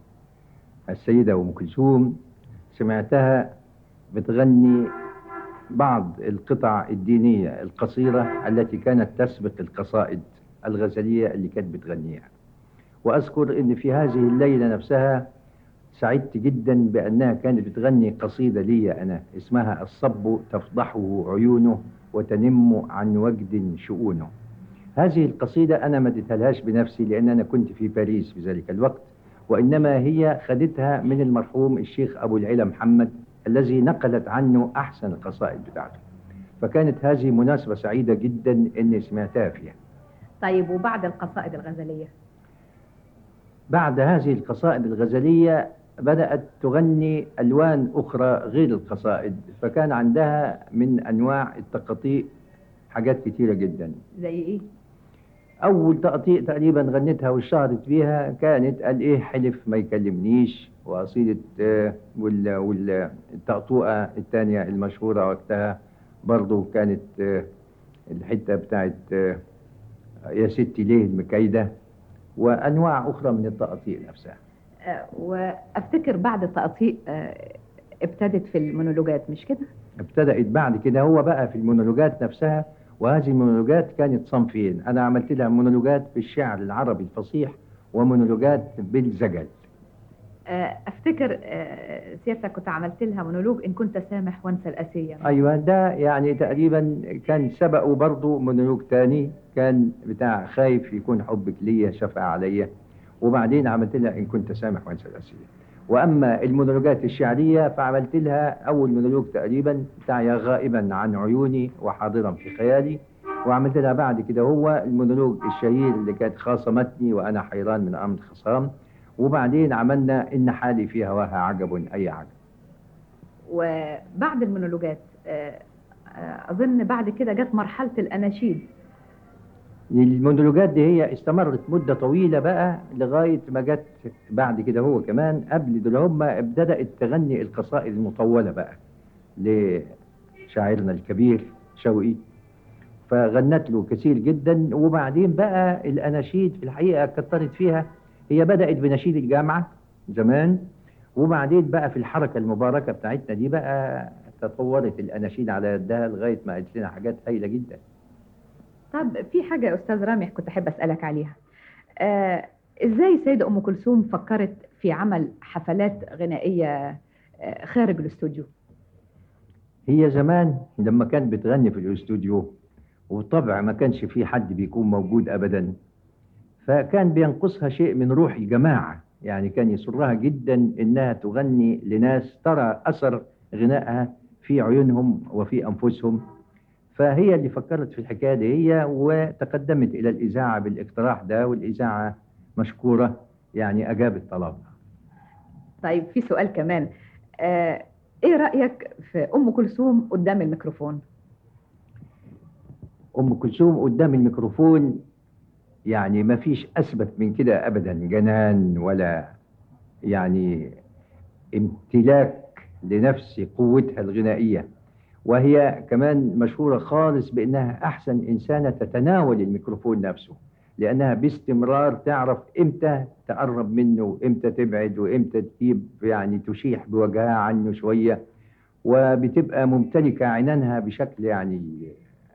U: السيدة أم كلثوم سمعتها بتغني بعض القطع الدينية القصيرة التي كانت تسبق القصائد الغزلية اللي كانت بتغنيها وأذكر أن في هذه الليلة نفسها سعدت جدا بأنها كانت بتغني قصيدة لي أنا اسمها الصب تفضحه عيونه وتنم عن وجد شؤونه هذه القصيدة أنا ما اديتهالهاش بنفسي لأن أنا كنت في باريس في ذلك الوقت وإنما هي خدتها من المرحوم الشيخ أبو العلا محمد الذي نقلت عنه أحسن القصائد بتاعته فكانت هذه مناسبة سعيدة جدا أني سمعتها فيها
Q: طيب وبعد القصائد الغزلية
U: بعد هذه القصائد الغزلية بدأت تغني ألوان أخرى غير القصائد فكان عندها من أنواع التقاطيع حاجات كتيرة جدا
Q: زي إيه؟
U: أول تقطيع تقريبا غنتها واشتهرت بيها كانت قال إيه حلف ما يكلمنيش وقصيدة آه، وال والتقطوعة الثانية المشهورة وقتها برضو كانت آه، الحتة بتاعت آه، يا ستي ليه المكايدة وأنواع أخرى من التقطيع نفسها
Q: آه، وأفتكر بعد التقطيع آه، ابتدت في المونولوجات مش كده؟
U: ابتدأت بعد كده هو بقى في المونولوجات نفسها وهذه المونولوجات كانت صنفين أنا عملت لها مونولوجات بالشعر العربي الفصيح ومونولوجات بالزجل
Q: آه، أفتكر آه، سيادتك كنت عملت لها مونولوج إن كنت سامح وانسى الأسية
U: أيوة ده يعني تقريبا كان سبقه برضه مونولوج تاني كان بتاع خايف يكون حبك ليا شفقة عليا وبعدين عملت لها إن كنت سامح وانسى الأسية وأما المونولوجات الشعرية فعملت لها أول مونولوج تقريبا بتاع يا غائبا عن عيوني وحاضرا في خيالي وعملت لها بعد كده هو المونولوج الشهير اللي كانت خاصمتني وأنا حيران من أمر الخصام وبعدين عملنا إن حالي في هواها عجب أي عجب
Q: وبعد المونولوجات آه، آه، أظن بعد كده جت مرحلة الأناشيد
U: المونولوجات دي هي استمرت مدة طويلة بقى لغاية ما جت بعد كده هو كمان قبل دول هم ابتدأت تغني القصائد المطولة بقى لشاعرنا الكبير شوقي فغنت له كثير جدا وبعدين بقى الأناشيد في الحقيقة كترت فيها هي بدأت بنشيد الجامعة زمان وبعدين بقى في الحركة المباركة بتاعتنا دي بقى تطورت الأناشيد على يدها لغاية ما قالت لنا حاجات هايلة جدا
Q: طب في حاجة يا أستاذ رامي كنت أحب أسألك عليها آه إزاي سيدة أم كلثوم فكرت في عمل حفلات غنائية آه خارج الاستوديو
U: هي زمان لما كانت بتغني في الاستوديو وطبع ما كانش في حد بيكون موجود أبدا فكان بينقصها شيء من روح الجماعة يعني كان يسرها جدا إنها تغني لناس ترى أثر غنائها في عيونهم وفي أنفسهم فهي اللي فكرت في الحكاية دي هي وتقدمت إلى الإذاعة بالاقتراح ده والإذاعة مشكورة يعني أجابت طلبها
Q: طيب في سؤال كمان آه إيه رأيك في أم كلثوم قدام الميكروفون
U: أم كلثوم قدام الميكروفون يعني ما فيش أثبت من كده أبدا جنان ولا يعني امتلاك لنفس قوتها الغنائية وهي كمان مشهورة خالص بأنها أحسن إنسانة تتناول الميكروفون نفسه لأنها باستمرار تعرف إمتى تقرب منه وإمتى تبعد وإمتى تجيب يعني تشيح بوجهها عنه شوية وبتبقى ممتلكة عنانها بشكل يعني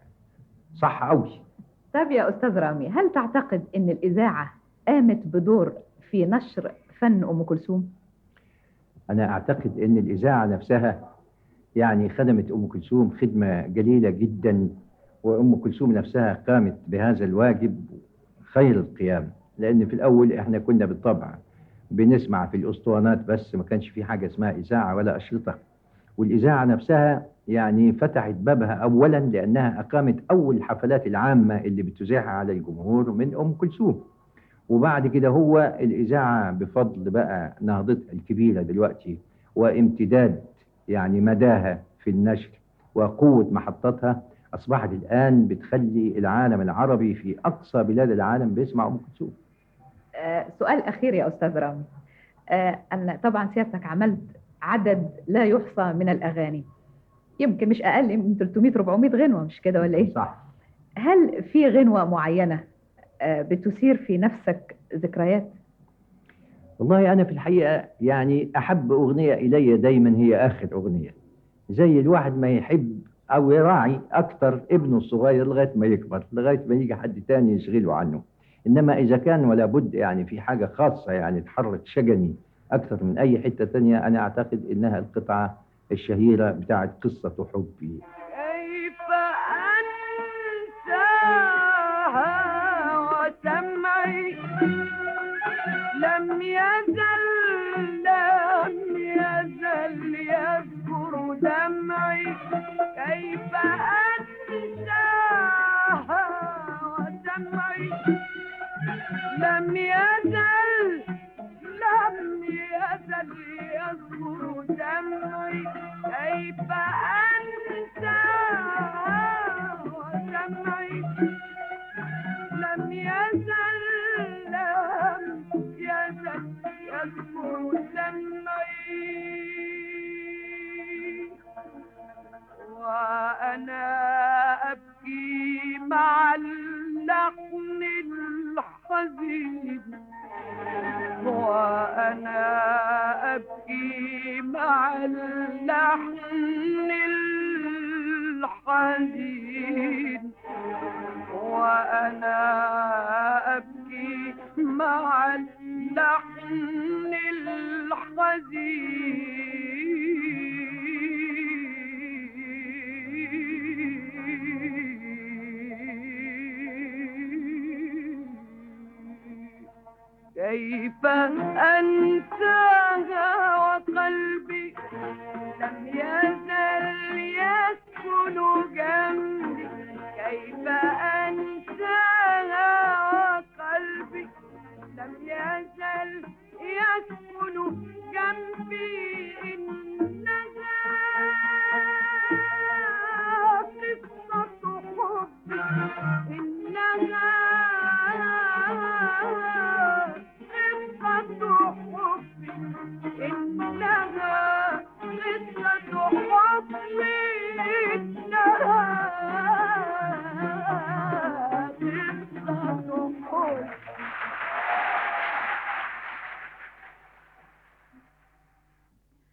U: صح قوي
Q: طب يا أستاذ رامي هل تعتقد أن الإذاعة قامت بدور في نشر فن أم كلثوم؟
U: أنا أعتقد أن الإذاعة نفسها يعني خدمت أم كلثوم خدمة جليلة جدا وأم كلثوم نفسها قامت بهذا الواجب خير القيام لأن في الأول إحنا كنا بالطبع بنسمع في الأسطوانات بس ما كانش في حاجة اسمها إذاعة ولا أشرطة والإذاعة نفسها يعني فتحت بابها أولا لأنها أقامت أول الحفلات العامة اللي بتذاعها على الجمهور من أم كلثوم وبعد كده هو الإذاعة بفضل بقى نهضتها الكبيرة دلوقتي وامتداد يعني مداها في النشر وقوة محطتها أصبحت الآن بتخلي العالم العربي في أقصى بلاد العالم بيسمع أم كلثوم
Q: آه سؤال أخير يا أستاذ رامي آه أن طبعا سيادتك عملت عدد لا يحصى من الأغاني يمكن مش أقل من 300-400 غنوة مش كده ولا إيه؟
U: صح
Q: هل في غنوة معينة آه بتثير في نفسك ذكريات؟
U: والله أنا في الحقيقة يعني أحب أغنية إلي دايما هي آخر أغنية زي الواحد ما يحب أو يراعي أكتر ابنه الصغير لغاية ما يكبر لغاية ما يجي حد تاني يشغله عنه إنما إذا كان ولا بد يعني في حاجة خاصة يعني تحرك شجني أكثر من أي حتة تانية أنا أعتقد إنها القطعة الشهيرة بتاعت قصة حبي
J: كيف أنساها وسمعي لم يزل لم يزل يذكر دمعي كيف أنساها وسمعي لم يزل لم يزل يذكر دمعي كيف أنساها وسمعي لم يزل لم يزل يذكر دمعي وأنا أبكي مع اللحن الحزين وأنا أبكي مع اللحن الحزين وأنا أبكي مع اللحن الحزين كيف أنساها وقلبي لم يزل يسكن جنبي كيف أنساها وقلبي لم يزل يسكن جنبي إنها قصة حب إنها قصة حب إنها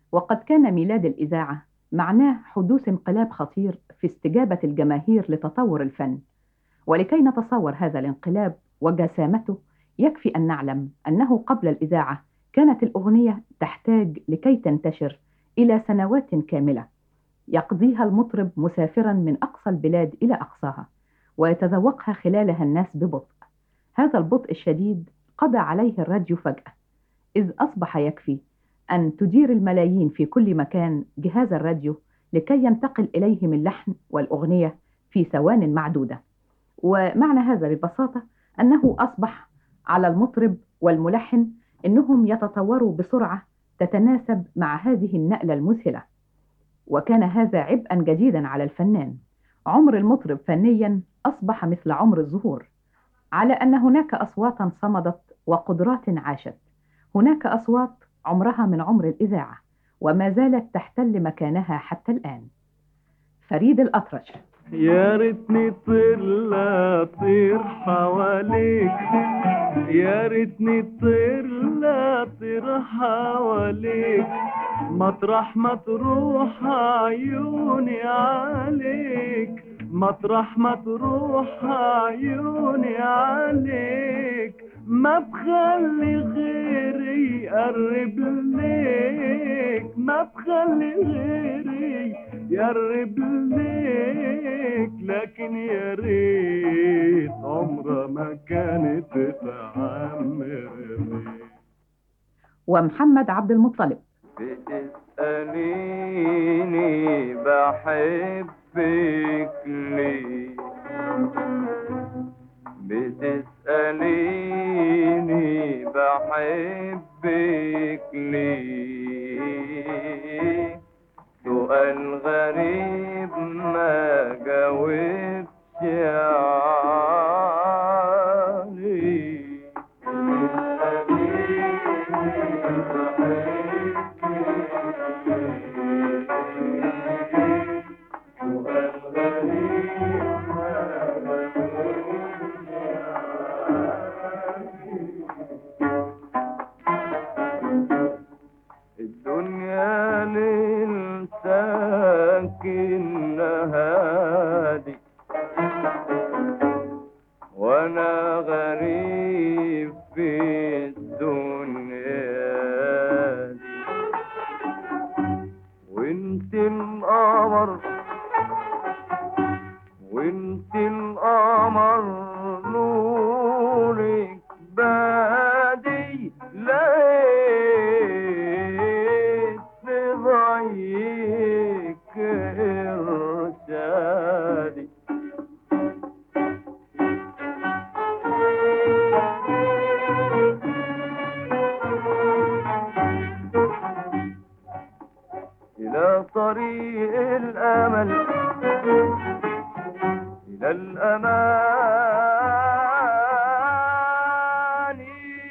Q: وقد كان ميلاد الإذاعة معناه حدوث انقلاب خطير في استجابة الجماهير لتطور الفن ولكي نتصور هذا الانقلاب وجسامته يكفي أن نعلم أنه قبل الإذاعة كانت الأغنية تحتاج لكي تنتشر إلى سنوات كاملة يقضيها المطرب مسافرا من أقصى البلاد إلى أقصاها ويتذوقها خلالها الناس ببطء هذا البطء الشديد قضى عليه الراديو فجأة إذ أصبح يكفي أن تدير الملايين في كل مكان جهاز الراديو لكي ينتقل إليهم اللحن والأغنية في ثوان معدودة ومعنى هذا ببساطة أنه أصبح على المطرب والملحن أنهم يتطوروا بسرعة تتناسب مع هذه النقلة المذهلة وكان هذا عبئا جديدا على الفنان عمر المطرب فنيا أصبح مثل عمر الزهور على أن هناك أصواتا صمدت وقدرات عاشت هناك أصوات عمرها من عمر الإذاعة وما زالت تحتل مكانها حتى الآن فريد الأطرش
P: يا ريتني طير لا طير حواليك يا ريتني طير لا طير حواليك مطرح ما تروح عيوني عليك مطرح ما تروح عيوني عليك ما بخلي غيري يقرب ليك ما بخلي غيري يقرب ليك لكن يا ريت عمرها ما كانت تعمر
Q: ومحمد عبد المطلب
P: بتسأليني بحبك ليه بتسأليني بحبك ليه سؤال غريب ما جاوبتش عليه الدنيا للساكن هادي وانا غريب في الدنيا دي وانت القمر وانت القمر نورك بادي لقيت في ضيك ارشادي إلى طريق الأمل إلى الأمان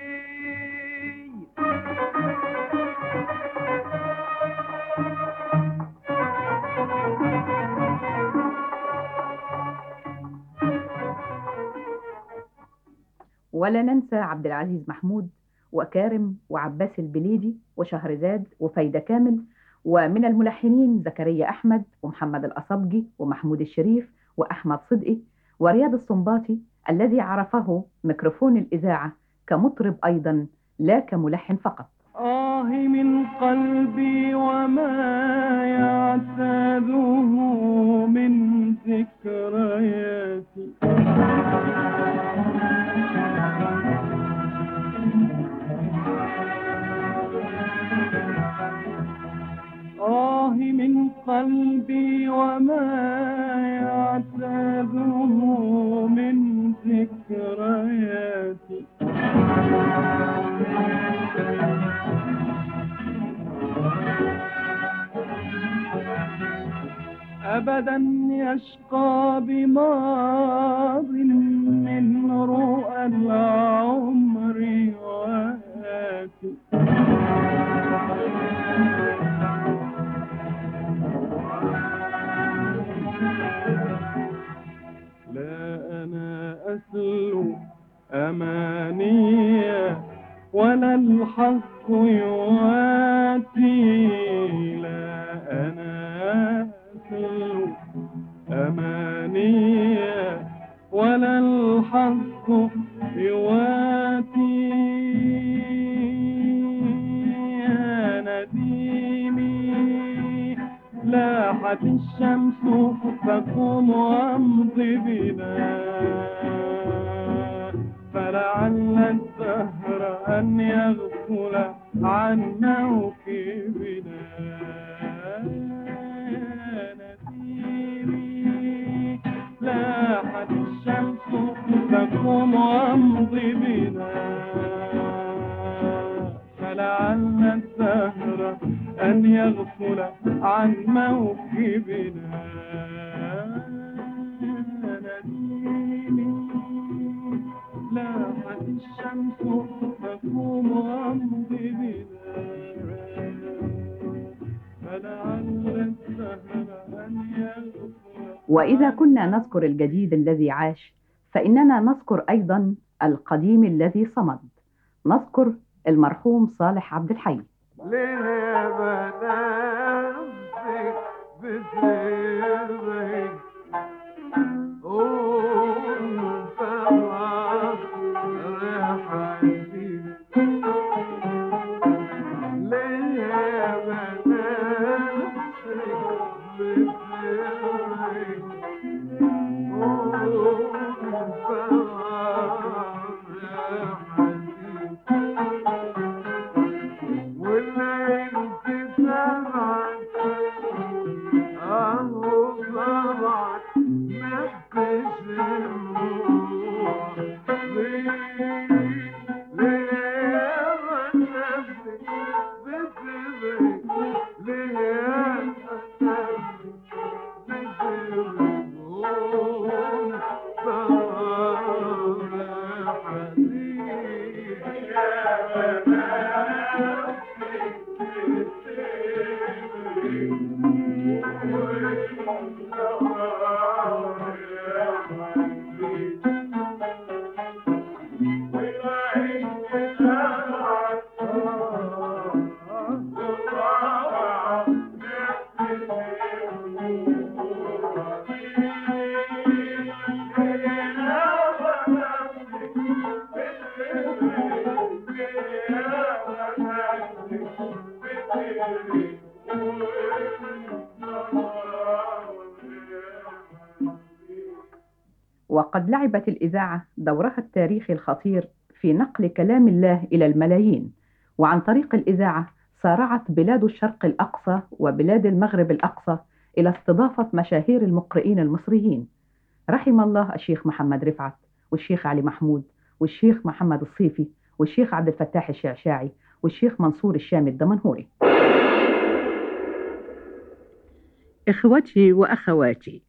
Q: ولا ننسى عبد العزيز محمود وكارم وعباس البليدي وشهرزاد وفايدة كامل ومن الملحنين زكريا أحمد ومحمد الأصبجي ومحمود الشريف وأحمد صدقي ورياض الصنباطي الذي عرفه ميكروفون الإذاعة كمطرب أيضا لا كملحن فقط
P: آه من قلبي وما يعتاده من ذكرياتي آه من قلبي وما يعتاده من ذكرياتي أبدا يشقى بماض من رؤى العمر وآتي لا أنا أسلو أمانية ولا الحق يواتي أمانية ولا الحظ يواتي يا نديمي لاحت الشمس فقم وامضي بنا فلعل الدهر أن يغفل عن موكبنا يا نديمي لاحت الشمس فقم وامضي بنا فلعل الدهر أن يغفل عن موكبنا نديمي لاحت الشمس تقوم وامضي بنا فلعل الدهر أن يغفل
Q: وإذا كنا نذكر الجديد الذي عاش فإننا نذكر أيضا القديم الذي صمد نذكر المرحوم صالح عبد الحي
J: ليه بنفسك بسرك قوم فراغ ريحتي ليه بنفسك بسرك قوم فراغ ريحتي والليل تسمعك اهو طبعك محكش الروح ليه ليه نفسك بتبرك ليه نفسك بتبرك قوم صار حزين يا
Q: وقد لعبت الإذاعة دورها التاريخي الخطير في نقل كلام الله إلى الملايين وعن طريق الإذاعة سارعت بلاد الشرق الأقصى وبلاد المغرب الأقصى إلى استضافة مشاهير المقرئين المصريين رحم الله الشيخ محمد رفعت والشيخ علي محمود والشيخ محمد الصيفي والشيخ عبد الفتاح الشعشاعي والشيخ منصور الشامي الدمنهوري
I: إخوتي وأخواتي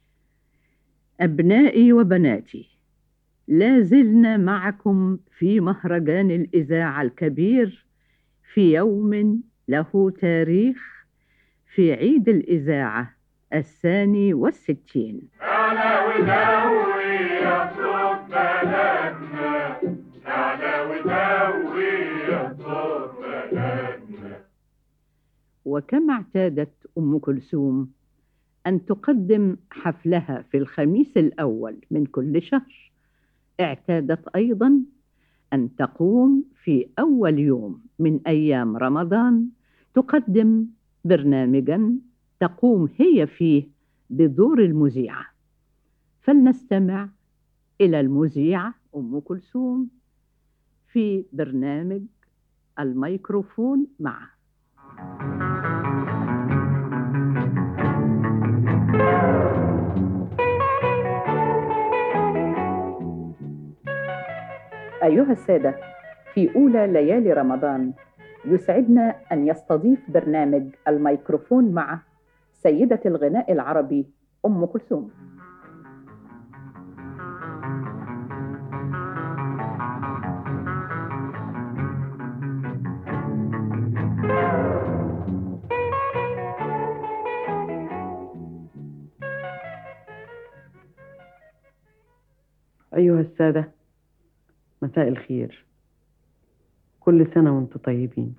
I: أبنائي وبناتي لا زلنا معكم في مهرجان الإذاعة الكبير في يوم له تاريخ في عيد الإذاعة الثاني والستين
J: على ودوي يا صوت بلدنا على ودوي يا صوت بلدنا
I: وكما اعتادت أم كلثوم أن تقدم حفلها في الخميس الأول من كل شهر اعتادت أيضا أن تقوم في أول يوم من أيام رمضان تقدم برنامجا تقوم هي فيه بدور المذيعة فلنستمع إلى المذيعة أم كلثوم في برنامج الميكروفون معه
Q: أيها السادة في أولى ليالي رمضان يسعدنا أن يستضيف برنامج الميكروفون مع سيدة الغناء العربي أم كلثوم
C: أيها السادة مساء الخير كل سنة وانتم طيبين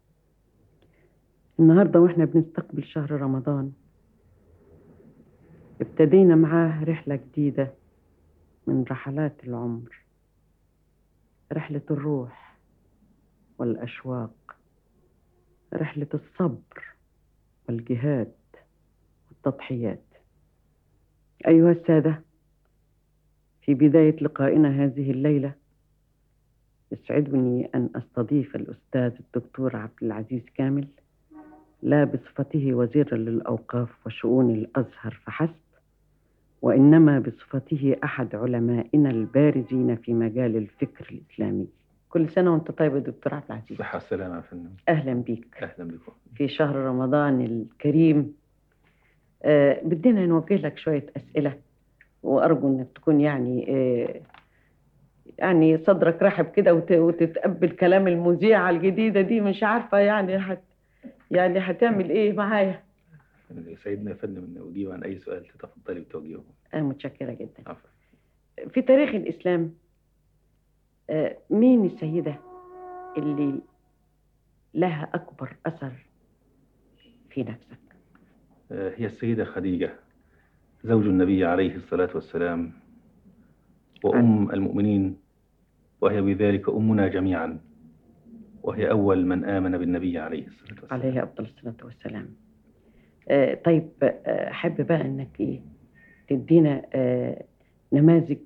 C: النهاردة واحنا بنستقبل شهر رمضان ابتدينا معاه رحلة جديدة من رحلات العمر رحلة الروح والأشواق رحلة الصبر والجهاد والتضحيات أيها السادة في بداية لقائنا هذه الليلة يسعدني أن أستضيف الأستاذ الدكتور عبد العزيز كامل لا بصفته وزيرا للأوقاف وشؤون الأزهر فحسب وإنما بصفته أحد علمائنا البارزين في مجال الفكر الإسلامي كل سنة وأنت طيب يا دكتور عبد العزيز
E: صحة والسلامة يا فندم
C: أهلا بيك
E: أهلا بكم
C: في شهر رمضان الكريم آه بدنا نوجه لك شوية أسئلة وأرجو أنك تكون يعني آه يعني صدرك رحب كده وت- وتتقبل كلام المذيعة الجديدة دي مش عارفة يعني هت يعني هتعمل إيه معايا
E: سيدنا يا فندم إن أجيب عن أي سؤال تتفضلي بتوجيهه
C: أنا متشكرة جدا
E: عفوا.
C: في تاريخ الإسلام آه، مين السيدة اللي لها أكبر أثر في نفسك
E: آه، هي السيدة خديجة زوج النبي عليه الصلاة والسلام وأم المؤمنين وهي بذلك أمنا جميعا وهي أول من آمن بالنبي عليه الصلاة والسلام
C: عليه أفضل الصلاة والسلام آه، طيب آه، أحب بقى إنك إيه تدينا آه، نماذج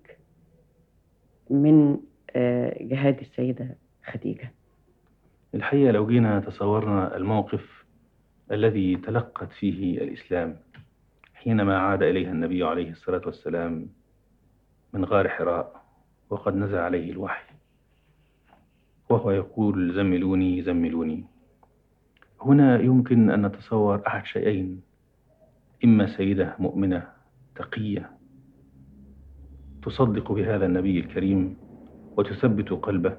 C: من آه، جهاد السيدة خديجة
E: الحقيقة لو جينا تصورنا الموقف الذي تلقت فيه الإسلام حينما عاد إليها النبي عليه الصلاة والسلام من غار حراء وقد نزل عليه الوحي وهو يقول زملوني زملوني هنا يمكن أن نتصور أحد شيئين إما سيدة مؤمنة تقية تصدق بهذا النبي الكريم وتثبت قلبه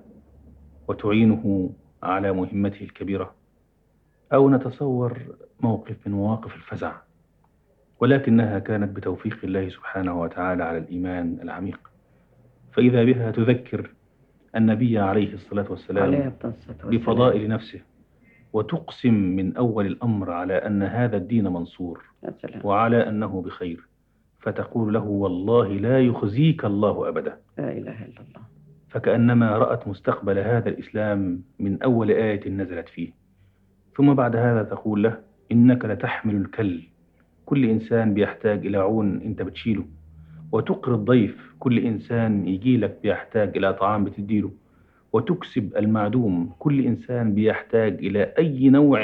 E: وتعينه على مهمته الكبيرة أو نتصور موقف من مواقف الفزع ولكنها كانت بتوفيق الله سبحانه وتعالى على الإيمان العميق فإذا بها تذكر النبي عليه الصلاة
C: عليه
E: والسلام
C: أفضل الصلاة والسلام
E: بفضائل نفسه وتقسم من أول الأمر على أن هذا الدين منصور
C: يا سلام
E: وعلى أنه بخير فتقول له والله لا يخزيك الله أبدا
C: لا إله إلا الله
E: فكأنما رأت مستقبل هذا الإسلام من أول آية نزلت فيه ثم بعد هذا تقول له إنك لتحمل الكل كل إنسان بيحتاج إلى عون أنت بتشيله وتقري الضيف كل إنسان يجي لك بيحتاج إلى طعام بتديله وتكسب المعدوم كل إنسان بيحتاج إلى أي نوع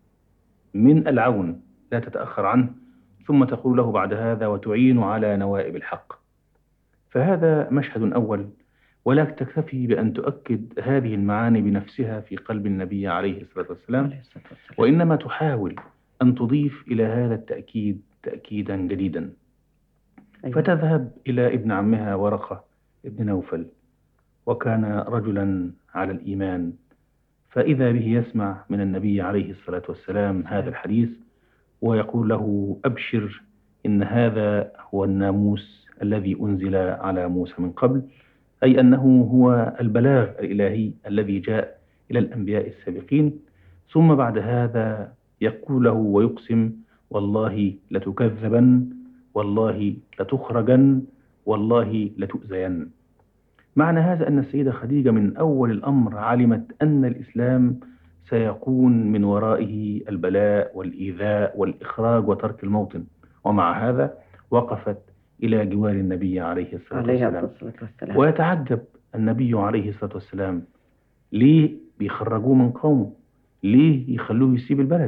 E: من العون لا تتأخر عنه ثم تقول له بعد هذا وتعين على نوائب الحق فهذا مشهد أول ولا تكتفي بأن تؤكد هذه المعاني بنفسها في قلب النبي عليه الصلاة والسلام وإنما تحاول أن تضيف إلى هذا التأكيد تأكيدا جديدا
C: أيوة.
E: فتذهب إلى ابن عمها ورقة ابن نوفل وكان رجلا على الإيمان فإذا به يسمع من النبي عليه الصلاة والسلام هذا الحديث ويقول له أبشر إن هذا هو الناموس الذي أنزل على موسى من قبل أي أنه هو البلاغ الإلهي الذي جاء إلى الأنبياء السابقين ثم بعد هذا يقول له ويقسم والله لتكذبن والله لتخرجن والله لتؤذين معنى هذا أن السيدة خديجة من أول الأمر علمت أن الإسلام سيكون من ورائه البلاء والإيذاء والإخراج وترك الموطن ومع هذا وقفت إلى جوار النبي عليه الصلاة
C: عليه
E: والسلام
C: أفضل الصلاة والسلام
E: ويتعجب النبي عليه الصلاة والسلام ليه بيخرجوه من قومه ليه يخلوه يسيب البلد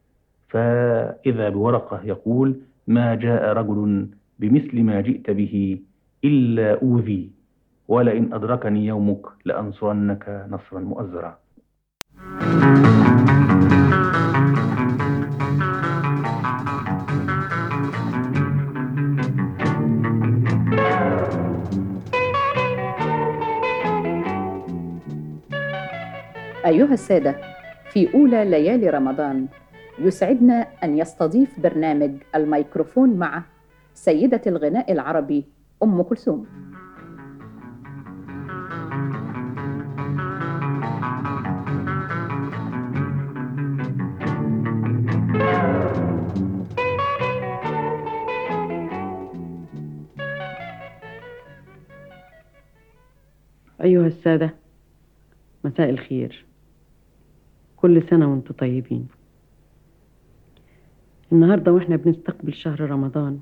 E: فإذا بورقة يقول ما جاء رجل بمثل ما جئت به إلا أوذي ولئن أدركني يومك لأنصرنك نصرا مؤزرا
Q: أيها السادة في أولى ليالي رمضان يسعدنا أن يستضيف برنامج الميكروفون مع سيدة الغناء العربي أم كلثوم
C: أيها السادة مساء الخير كل سنة وانتم طيبين النهاردة واحنا بنستقبل شهر رمضان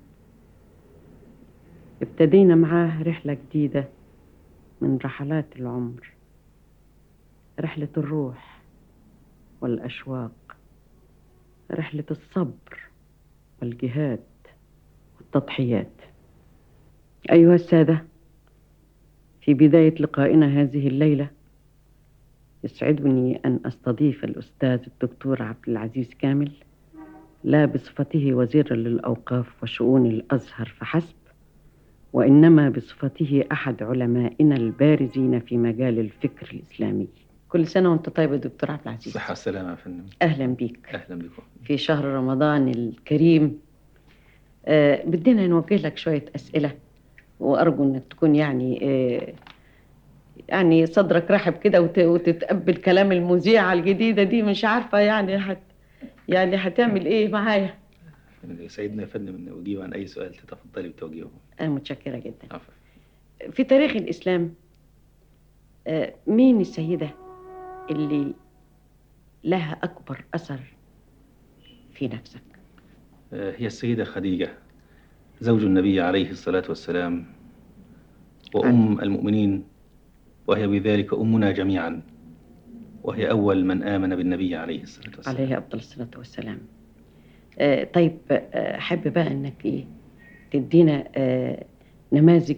C: ابتدينا معاه رحلة جديدة من رحلات العمر رحلة الروح والأشواق رحلة الصبر والجهاد والتضحيات أيها السادة في بداية لقائنا هذه الليلة يسعدني أن أستضيف الأستاذ الدكتور عبد العزيز كامل لا بصفته وزيرا للأوقاف وشؤون الأزهر فحسب وإنما بصفته أحد علمائنا البارزين في مجال الفكر الإسلامي كل سنة وأنت طيب يا دكتور عبد العزيز
E: صحة والسلامة يا فندم
C: أهلا بيك
E: أهلا بكم
C: في شهر رمضان الكريم آه بدنا نوجه لك شوية أسئلة وأرجو أنك تكون يعني آه يعني صدرك رحب كده وت- وتتقبل كلام المذيعة الجديدة دي مش عارفة يعني هت يعني هتعمل إيه معايا
E: سيدنا يا فندم أن أجيب عن أي سؤال تتفضلي بتوجيهه
C: أنا متشكرة جدا
E: عفوا.
C: في تاريخ الإسلام آه، مين السيدة اللي لها أكبر أثر في نفسك
E: آه، هي السيدة خديجة زوج النبي عليه الصلاة والسلام وأم المؤمنين وهي بذلك أمنا جميعا وهي أول من آمن بالنبي عليه الصلاة والسلام
C: عليه أفضل الصلاة والسلام آه، طيب آه، أحب بقى إنك إيه تدينا آه، نماذج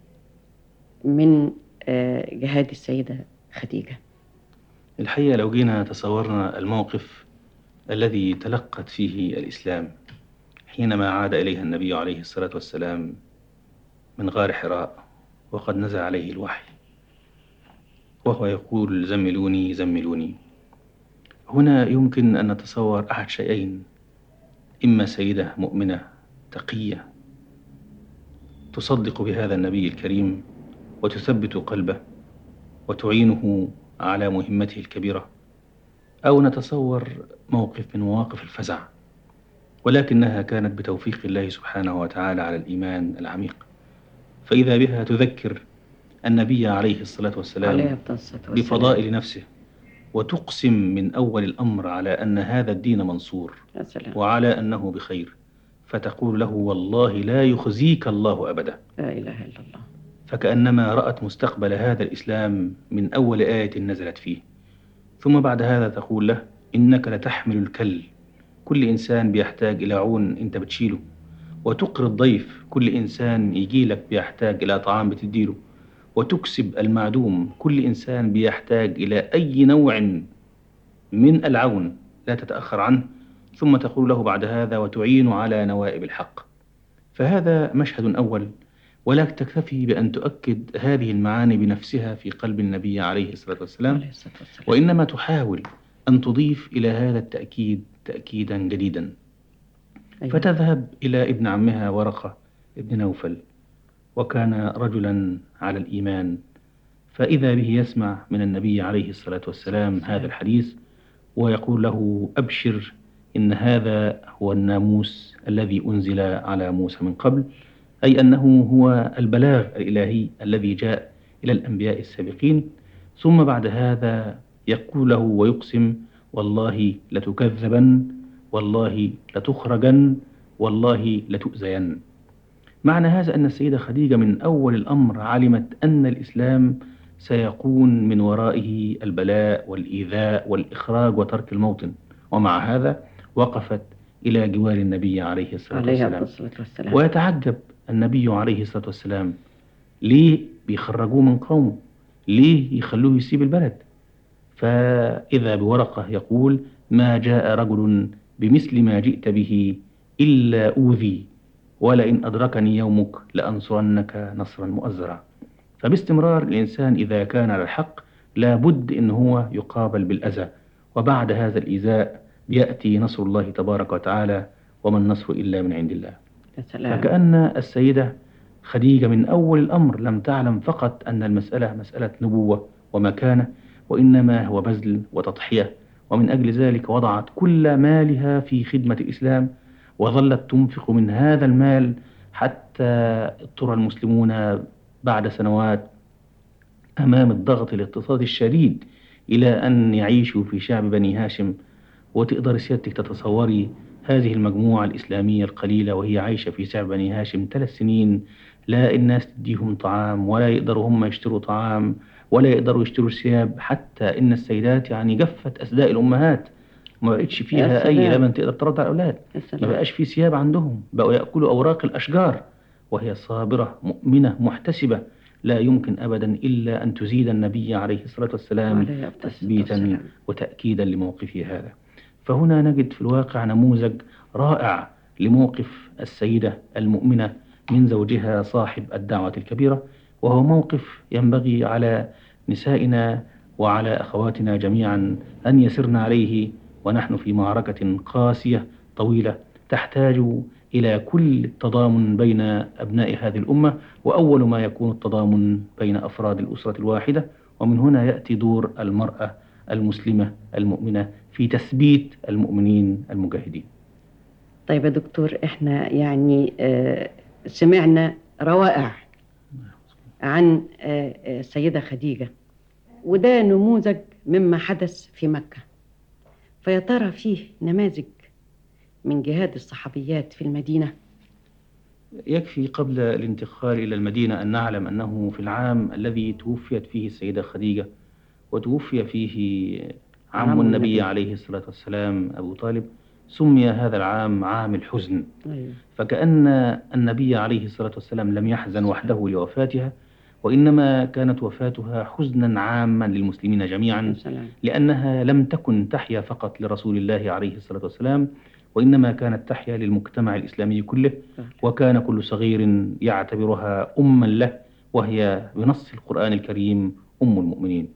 C: من آه، جهاد السيدة خديجة
E: الحقيقة لو جينا تصورنا الموقف الذي تلقت فيه الإسلام حينما عاد إليها النبي عليه الصلاة والسلام من غار حراء وقد نزل عليه الوحي وهو يقول زملوني زملوني هنا يمكن أن نتصور أحد شيئين إما سيدة مؤمنة تقية تصدق بهذا النبي الكريم وتثبت قلبه وتعينه على مهمته الكبيرة أو نتصور موقف من مواقف الفزع ولكنها كانت بتوفيق الله سبحانه وتعالى على الإيمان العميق فإذا بها تذكر النبي عليه الصلاة
C: عليه
E: والسلام
C: أفضل الصلاة والسلام
E: بفضائل نفسه وتقسم من أول الأمر على أن هذا الدين منصور
C: يا سلام
E: وعلى أنه بخير فتقول له والله لا يخزيك الله أبدا
C: لا إله إلا الله
E: فكأنما رأت مستقبل هذا الإسلام من أول آية نزلت فيه ثم بعد هذا تقول له إنك لتحمل الكل كل إنسان بيحتاج إلى عون أنت بتشيله وتقر الضيف كل إنسان يجي لك بيحتاج إلى طعام بتديله وتكسب المعدوم كل إنسان بيحتاج إلى أي نوع من العون لا تتأخر عنه ثم تقول له بعد هذا وتعين على نوائب الحق فهذا مشهد أول ولكن تكتفي بأن تؤكد هذه المعاني بنفسها في قلب النبي عليه الصلاة والسلام وإنما تحاول أن تضيف إلى هذا التأكيد تأكيدا جديدا فتذهب إلى ابن عمها ورقة ابن نوفل وكان رجلا على الإيمان فإذا به يسمع من النبي عليه الصلاة والسلام هذا الحديث ويقول له أبشر إن هذا هو الناموس الذي أنزل على موسى من قبل أي أنه هو البلاغ الإلهي الذي جاء إلى الأنبياء السابقين ثم بعد هذا يقول له ويقسم والله لتكذبن والله لتخرجن والله لتؤذين معنى هذا أن السيدة خديجة من أول الأمر علمت أن الإسلام سيكون من ورائه البلاء والإيذاء والإخراج وترك الموطن ومع هذا وقفت إلى جوار النبي عليه الصلاة
C: عليه
E: والسلام
C: أفضل الصلاة والسلام
E: ويتعجب النبي عليه الصلاة والسلام ليه بيخرجوه من قومه ليه يخلوه يسيب البلد فإذا بورقة يقول ما جاء رجل بمثل ما جئت به إلا أوذي ولئن أدركني يومك لأنصرنك نصرا مؤزرا فباستمرار الإنسان إذا كان على الحق لابد إن هو يقابل بالأذى وبعد هذا الإيذاء يأتي نصر الله تبارك وتعالى وما النصر إلا من عند الله
C: يا سلام
E: فكأن السيدة خديجة من أول الأمر لم تعلم فقط أن المسألة مسألة نبوة ومكانة وإنما هو بذل وتضحية ومن أجل ذلك وضعت كل مالها في خدمة الإسلام وظلت تنفق من هذا المال حتى اضطر المسلمون بعد سنوات أمام الضغط الاقتصادي الشديد إلى أن يعيشوا في شعب بني هاشم وتقدر سيادتك تتصوري هذه المجموعة الإسلامية القليلة وهي عايشة في شعب بني هاشم ثلاث سنين لا الناس تديهم طعام ولا يقدروا هم يشتروا طعام ولا يقدروا يشتروا ثياب حتى إن السيدات يعني جفت أسداء الأمهات ما بقتش
C: يا
E: فيها أي
C: سلام.
E: لبن تقدر ترضع الأولاد
C: يا
E: ما
C: سلام.
E: بقاش في ثياب عندهم بقوا يأكلوا أوراق الأشجار وهي صابرة مؤمنة محتسبة لا يمكن أبدا إلا أن تزيد النبي عليه الصلاة والسلام
C: عليه الصلاة
E: تثبيتا
C: والسلام.
E: وتأكيدا لموقفه هذا فهنا نجد في الواقع نموذج رائع لموقف السيدة المؤمنة من زوجها صاحب الدعوة الكبيرة وهو موقف ينبغي على نسائنا وعلى أخواتنا جميعا أن يسرن عليه ونحن في معركة قاسية طويلة تحتاج إلى كل التضامن بين أبناء هذه الأمة وأول ما يكون التضامن بين أفراد الأسرة الواحدة ومن هنا يأتي دور المرأة المسلمة المؤمنة في تثبيت المؤمنين المجاهدين
C: طيب يا دكتور احنا يعني آه، سمعنا روائع عن آه، آه، السيدة خديجة وده نموذج مما حدث في مكة فيا ترى فيه نماذج من جهاد الصحابيات في المدينة
E: يكفي قبل الانتقال إلى المدينة أن نعلم أنه في العام الذي توفيت فيه السيدة خديجة وتوفي فيه عم
C: عم
E: النبي
C: النبي.
E: عليه الصلاة والسلام أبو طالب سمي هذا العام عام الحزن
C: أيوة.
E: فكأن النبي عليه الصلاة والسلام لم يحزن وحده لوفاتها وإنما كانت وفاتها حزنا عاما للمسلمين جميعا
C: سلام.
E: لأنها لم تكن تحيا فقط لرسول الله عليه الصلاة والسلام وإنما كانت تحيا للمجتمع الإسلامي كله وكان كل صغير يعتبرها أما له وهي بنص القرآن الكريم أم المؤمنين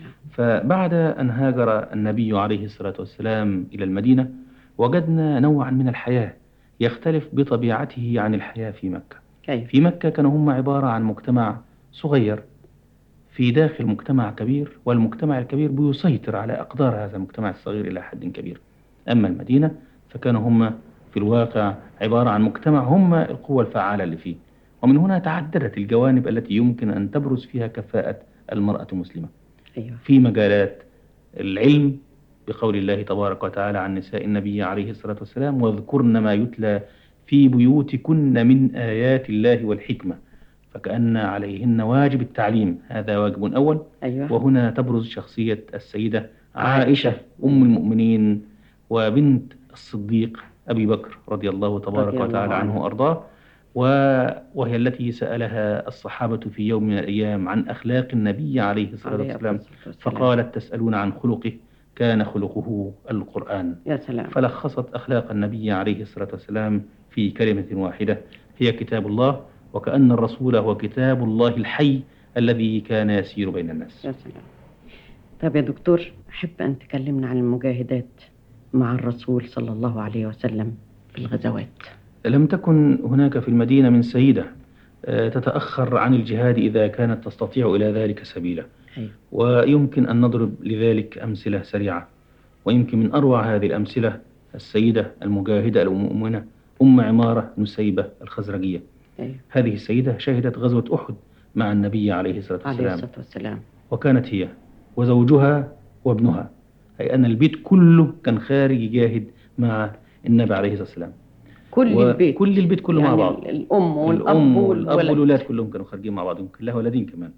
E: فبعد أن هاجر النبي عليه الصلاة والسلام إلى المدينة وجدنا نوعا من الحياة يختلف بطبيعته عن الحياة في مكة
C: كيف؟
E: في مكة كانوا هم عبارة عن مجتمع صغير في داخل مجتمع كبير والمجتمع الكبير بيسيطر على أقدار هذا المجتمع الصغير إلى حد كبير أما المدينة فكانوا هم في الواقع عبارة عن مجتمع هم القوة الفعالة اللي فيه ومن هنا تعددت الجوانب التي يمكن أن تبرز فيها كفاءة المرأة المسلمة
C: أيوة.
E: في مجالات العلم بقول الله تبارك وتعالى عن نساء النبي عليه الصلاة والسلام واذكرن ما يتلى في بيوتكن من آيات الله والحكمة فكأن عليهن واجب التعليم هذا واجب أول
C: أيوة.
E: وهنا تبرز شخصية السيدة عائشة أم المؤمنين وبنت الصديق أبي بكر رضي الله تبارك
C: رضي الله
E: وتعالى عنه
C: عنه.
E: وأرضاه و... وهي التي سألها الصحابة في يوم من الأيام عن أخلاق النبي عليه الصلاة
C: عليه
E: والسلام
C: الصلاة والسلام.
E: فقالت تسألون عن خلقه كان خلقه القرآن
C: يا سلام
E: فلخصت أخلاق النبي عليه الصلاة والسلام في كلمة واحدة هي كتاب الله وكأن الرسول هو كتاب الله الحي الذي كان يسير بين الناس
C: يا سلام طب يا دكتور أحب أن تكلمنا عن المجاهدات مع الرسول صلى الله عليه وسلم في الغزوات
E: لم تكن هناك في المدينة من سيدة آه، تتأخر عن الجهاد إذا كانت تستطيع إلى ذلك سبيلا
C: أيوة.
E: ويمكن أن نضرب لذلك أمثلة سريعة ويمكن من أروع هذه الأمثلة السيدة المجاهدة المؤمنة أم عمارة نسيبة الخزرجية
C: أيوة.
E: هذه السيدة شهدت غزوة أحد مع النبي عليه الصلاة
C: عليه
E: والسلام
C: الصلاة والسلام
E: وكانت هي وزوجها وابنها أي أن البيت كله كان خارج يجاهد مع النبي عليه الصلاة والسلام
C: كل
E: و-
C: البيت
E: كل البيت كله مع
C: يعني
E: بعض
C: الأم والأب
E: الأم والأب
C: والولد
E: والأولاد كلهم كانوا خارجين مع بعض يمكن لها ولدين كمان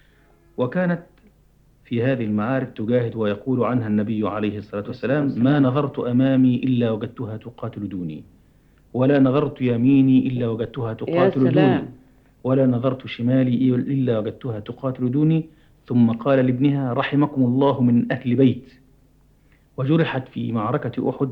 E: وكانت في هذه المعارك تجاهد ويقول عنها النبي عليه الصلاة والسلام ما نظرت أمامي إلا وجدتها تقاتل دوني ولا نظرت يميني إلا وجدتها تقاتل دوني
C: سلام.
E: ولا نظرت شمالي إلا وجدتها تقاتل دوني ثم قال لابنها رحمكم الله من أهل بيت وجرحت في معركة أحد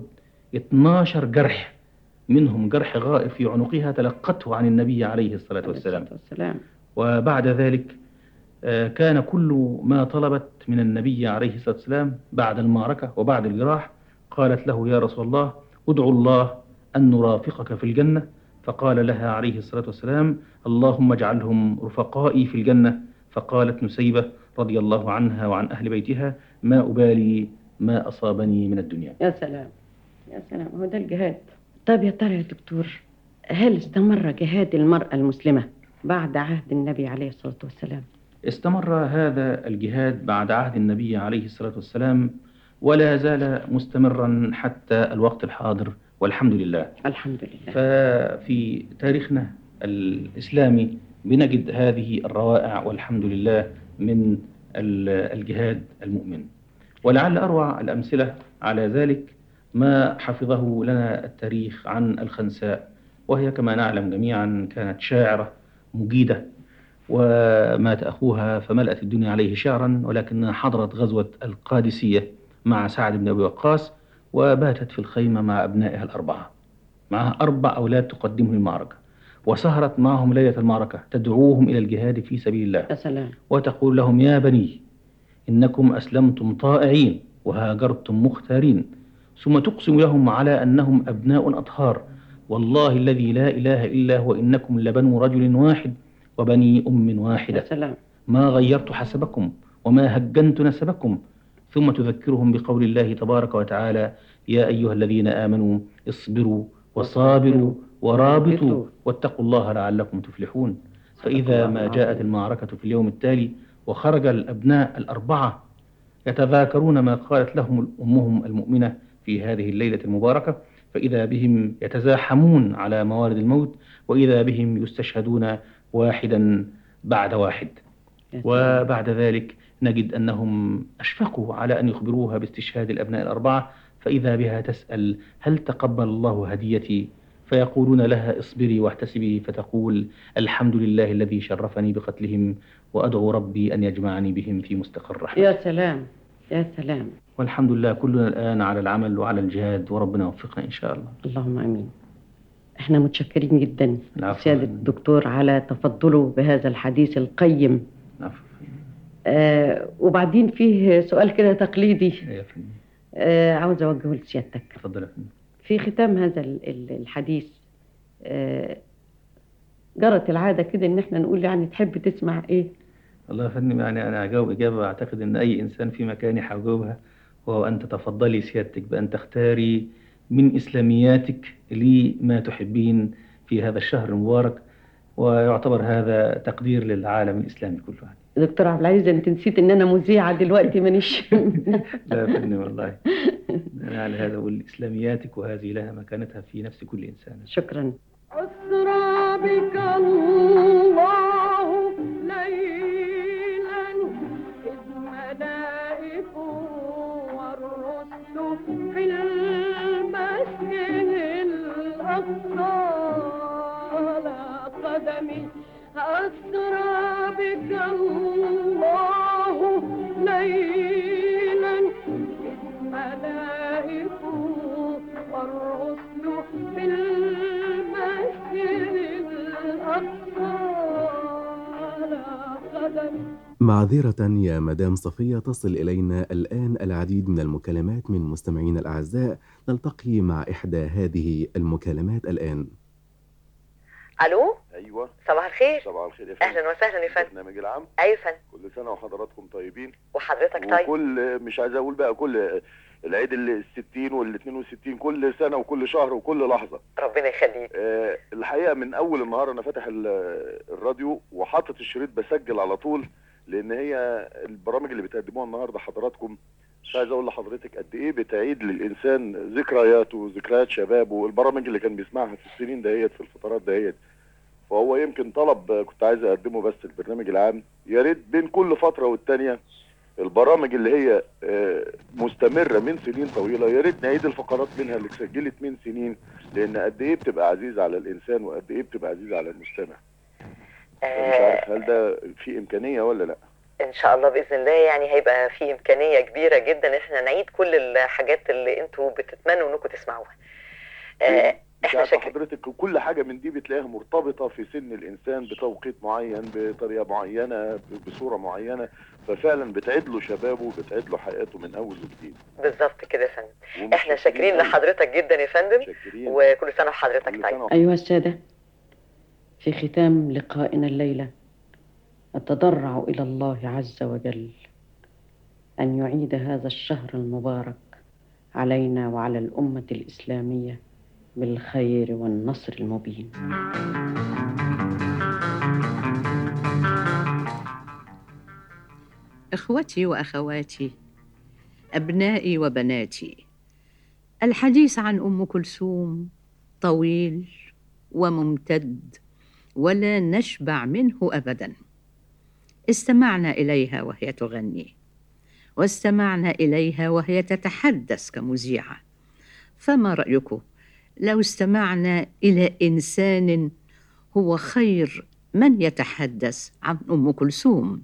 E: 12 جرح منهم جرح غائر في عنقها تلقته عن النبي عليه الصلاة والسلام
C: والسلام
E: وبعد ذلك آه، كان كل ما طلبت من النبي عليه الصلاة والسلام بعد المعركة وبعد الجراح قالت له يا رسول الله ادعو الله أن نرافقك في الجنة فقال لها عليه الصلاة والسلام اللهم اجعلهم رفقائي في الجنة فقالت نسيبة رضي الله عنها وعن أهل بيتها ما أبالي ما أصابني من الدنيا
C: يا سلام يا سلام هو ده الجهاد طب يا ترى يا دكتور هل استمر جهاد المرأة المسلمة بعد عهد النبي عليه الصلاة والسلام
E: استمر هذا الجهاد بعد عهد النبي عليه الصلاة والسلام ولا زال مستمرا حتى الوقت الحاضر والحمد لله
C: الحمد لله
E: ففي تاريخنا الإسلامي بنجد هذه الروائع والحمد لله من ال- الجهاد المؤمن ولعل أروع الأمثلة على ذلك ما حفظه لنا التاريخ عن الخنساء وهي كما نعلم جميعا كانت شاعرة مجيدة ومات أخوها فملأت الدنيا عليه شعرا ولكنها حضرت غزوة القادسية مع سعد بن أبي وقاص وباتت في الخيمة مع أبنائها الأربعة معها أربع أولاد تقدمهم للمعركة وسهرت معهم ليلة المعركة تدعوهم إلى الجهاد في سبيل الله
C: يا سلام
E: وتقول لهم يا بني إنكم أسلمتم طائعين وهاجرتم مختارين ثم تقسم لهم على أنهم أبناء أطهار والله الذي لا إله إلا هو إنكم لبنو رجل واحد وبني أم واحدة
C: يا سلام
E: ما غيرت حسبكم وما هجنت نسبكم ثم تذكرهم بقول الله تبارك وتعالى يا أيها الذين آمنوا اصبروا وصابروا ورابطوا واتقوا الله لعلكم تفلحون فإذا ما جاءت المعركة في اليوم التالي وخرج الأبناء الأربعة يتذاكرون ما قالت لهم أمهم المؤمنة في هذه الليلة المباركة فإذا بهم يتزاحمون على موارد الموت وإذا بهم يستشهدون واحدا بعد واحد وبعد ذلك نجد أنهم أشفقوا على أن يخبروها باستشهاد الأبناء الأربعة فإذا بها تسأل هل تقبل الله هديتي فيقولون لها اصبري واحتسبي فتقول الحمد لله الذي شرفني بقتلهم وأدعو ربي أن يجمعني بهم في مستقر رحمته
C: يا سلام يا سلام
E: والحمد لله كلنا الآن على العمل وعلى الجهاد وربنا يوفقنا إن شاء الله
C: اللهم امين احنا متشكرين جدا
E: العفو.
C: سيادة الدكتور على تفضله بهذا الحديث القيم
E: العفو.
C: آه وبعدين فيه سؤال كده تقليدي
E: يا فندم
C: آه عاوز اوجهه لسيادتك
E: اتفضل يا فندم
C: في ختام هذا ال- ال- الحديث آه جرت العادة كده ان احنا نقول يعني تحب تسمع ايه
E: والله يا فندم يعني أنا هجاوب إجابة أعتقد أن أي إنسان في مكاني هجاوبها وهو أن تتفضلي سيادتك بأن تختاري من إسلامياتك لي ما تحبين في هذا الشهر المبارك ويعتبر هذا تقدير للعالم الإسلامي كله
C: دكتور عبد العزيز انت نسيت ان انا مذيعة دلوقتي مانيش
E: لا يا فندم والله أنا على هذا أقول إسلامياتك وهذه لها مكانتها في نفس كل إنسان
C: شكرا
J: أسرى بك الله ليلا إذ ملائك والرسل في المسجد الأقصى على قدمي أسرى بك الله ليلا إذ ملائك والرسل في المسجد الأقصى على قدمي
B: معذرة يا مدام صفية تصل إلينا الآن العديد من المكالمات من مستمعينا الأعزاء نلتقي مع إحدى هذه المكالمات الآن
V: الو
W: ايوه
V: صباح الخير
W: صباح الخير يا فندم
V: اهلا وسهلا يا فندم
W: برنامج العام
V: ايوه يا فندم
W: كل سنه وحضراتكم طيبين
V: وحضرتك طيب
W: وكل مش عايز اقول بقى كل العيد ال 60 وال 62 كل سنه وكل شهر وكل لحظه
V: ربنا يخليك
W: آه الحقيقه من اول النهار انا فاتح ال- الراديو وحاطط الشريط بسجل على طول لان هي البرامج اللي بتقدموها النهارده حضراتكم مش عايز اقول لحضرتك قد ايه بتعيد للانسان ذكرياته ذكريات شبابه البرامج اللي كان بيسمعها في السنين دهيت في الفترات دهيت فهو يمكن طلب آه، كنت عايز اقدمه بس البرنامج العام يا ريت بين كل فتره والتانيه البرامج اللي هي آه، مستمره من سنين طويله يا ريت نعيد الفقرات منها اللي اتسجلت من سنين لان قد ايه بتبقى عزيزه على الانسان وقد ايه بتبقى عزيزه على المستمع مش عارف هل ده في امكانيه ولا لا
V: ان شاء الله باذن الله يعني هيبقى في امكانيه كبيره جدا احنا نعيد كل الحاجات اللي انتوا بتتمنوا انكم تسمعوها آه،
W: مش عارف حضرتك كل حاجه من دي بتلاقيها مرتبطه في سن الانسان بتوقيت معين بطريقه معينه ب- بصوره معينه ففعلا بتعيد له شبابه وبتعيد له حياته من اول وجديد
V: بالظبط كده يا فندم احنا شاكرين لحضرتك جدا يا فندم وكل سنه وحضرتك طيب
C: أيها السادة في ختام لقائنا الليلة أتضرع إلى الله عز وجل أن يعيد هذا الشهر المبارك علينا وعلى الأمة الإسلامية بالخير والنصر المبين
I: إخوتي وأخواتي أبنائي وبناتي الحديث عن أم كلثوم طويل وممتد ولا نشبع منه أبدا استمعنا إليها وهي تغني واستمعنا إليها وهي تتحدث كمذيعة فما رأيكم لو استمعنا إلى إنسان هو خير من يتحدث عن أم كلثوم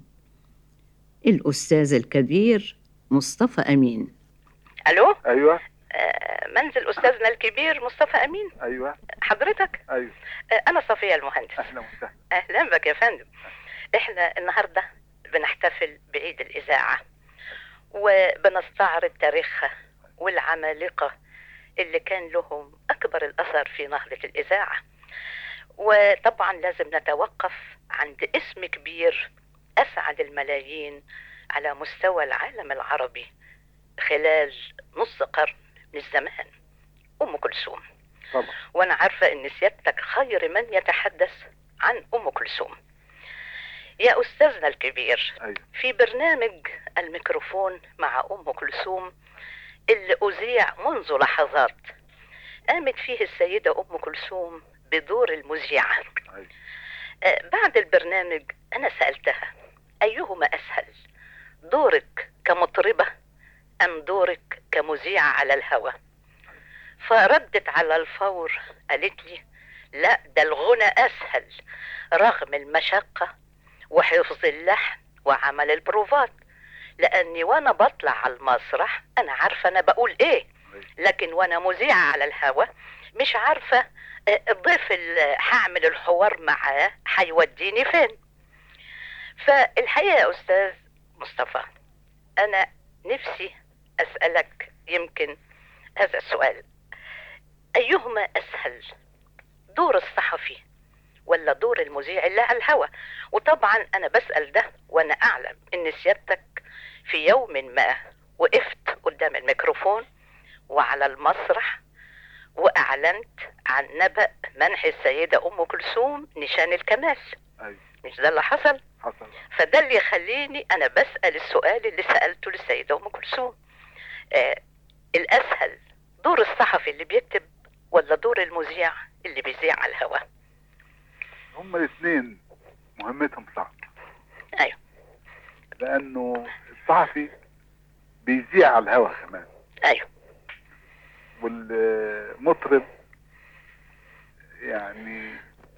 I: الأستاذ الكبير مصطفى أمين
A: الو
F: ايوه
A: آه، منزل استاذنا الكبير مصطفى امين
F: ايوه
A: حضرتك
F: ايوه
A: آه، انا صفيه المهندس
F: اهلا وسهلا
A: اهلا بك يا فندم احنا النهارده بنحتفل بعيد الاذاعه وبنستعرض تاريخها والعمالقه اللي كان لهم اكبر الاثر في نهضه الاذاعه وطبعا لازم نتوقف عند اسم كبير اسعد الملايين على مستوى العالم العربي خلال نص قرن من الزمان ام كلثوم
F: طبعا
A: وانا عارفه ان سيادتك خير من يتحدث عن ام كلثوم يا استاذنا الكبير
F: ايوه
A: في برنامج الميكروفون مع ام كلثوم اللي اذيع منذ لحظات قامت فيه السيده ام كلثوم بدور المذيعه
F: ايوه
A: آه، بعد البرنامج انا سالتها ايهما اسهل دورك كمطربه ام دورك كمذيعه على الهوى فردت على الفور قالت لي لا ده الغنى اسهل رغم المشقه وحفظ اللحن وعمل البروفات لاني وانا بطلع على المسرح انا عارفه انا بقول ايه لكن وانا مذيعه على الهوا مش عارفه آه، الضيف اللي هعمل الحوار معاه هيوديني فين فالحقيقه يا استاذ مصطفى انا نفسي اسالك يمكن هذا السؤال ايهما اسهل دور الصحفي ولا دور المذيع اللي على الهوا وطبعا انا بسال ده وانا اعلم ان سيادتك في يوم ما وقفت قدام الميكروفون وعلى المسرح واعلنت عن نبأ منح السيده ام كلثوم نشان الكمال
F: ايوه
A: مش ده اللي حصل
F: حصل
A: فده اللي يخليني انا بسال السؤال اللي سالته للسيده ام كلثوم آه الاسهل دور الصحفي اللي بيكتب ولا دور المذيع اللي بيذيع على الهواء
F: هما الاثنين مهمتهم صعبة
A: ايوه
F: لانه الصحفي بيذيع على الهوا كمان
A: ايوه
F: والمطرب يعني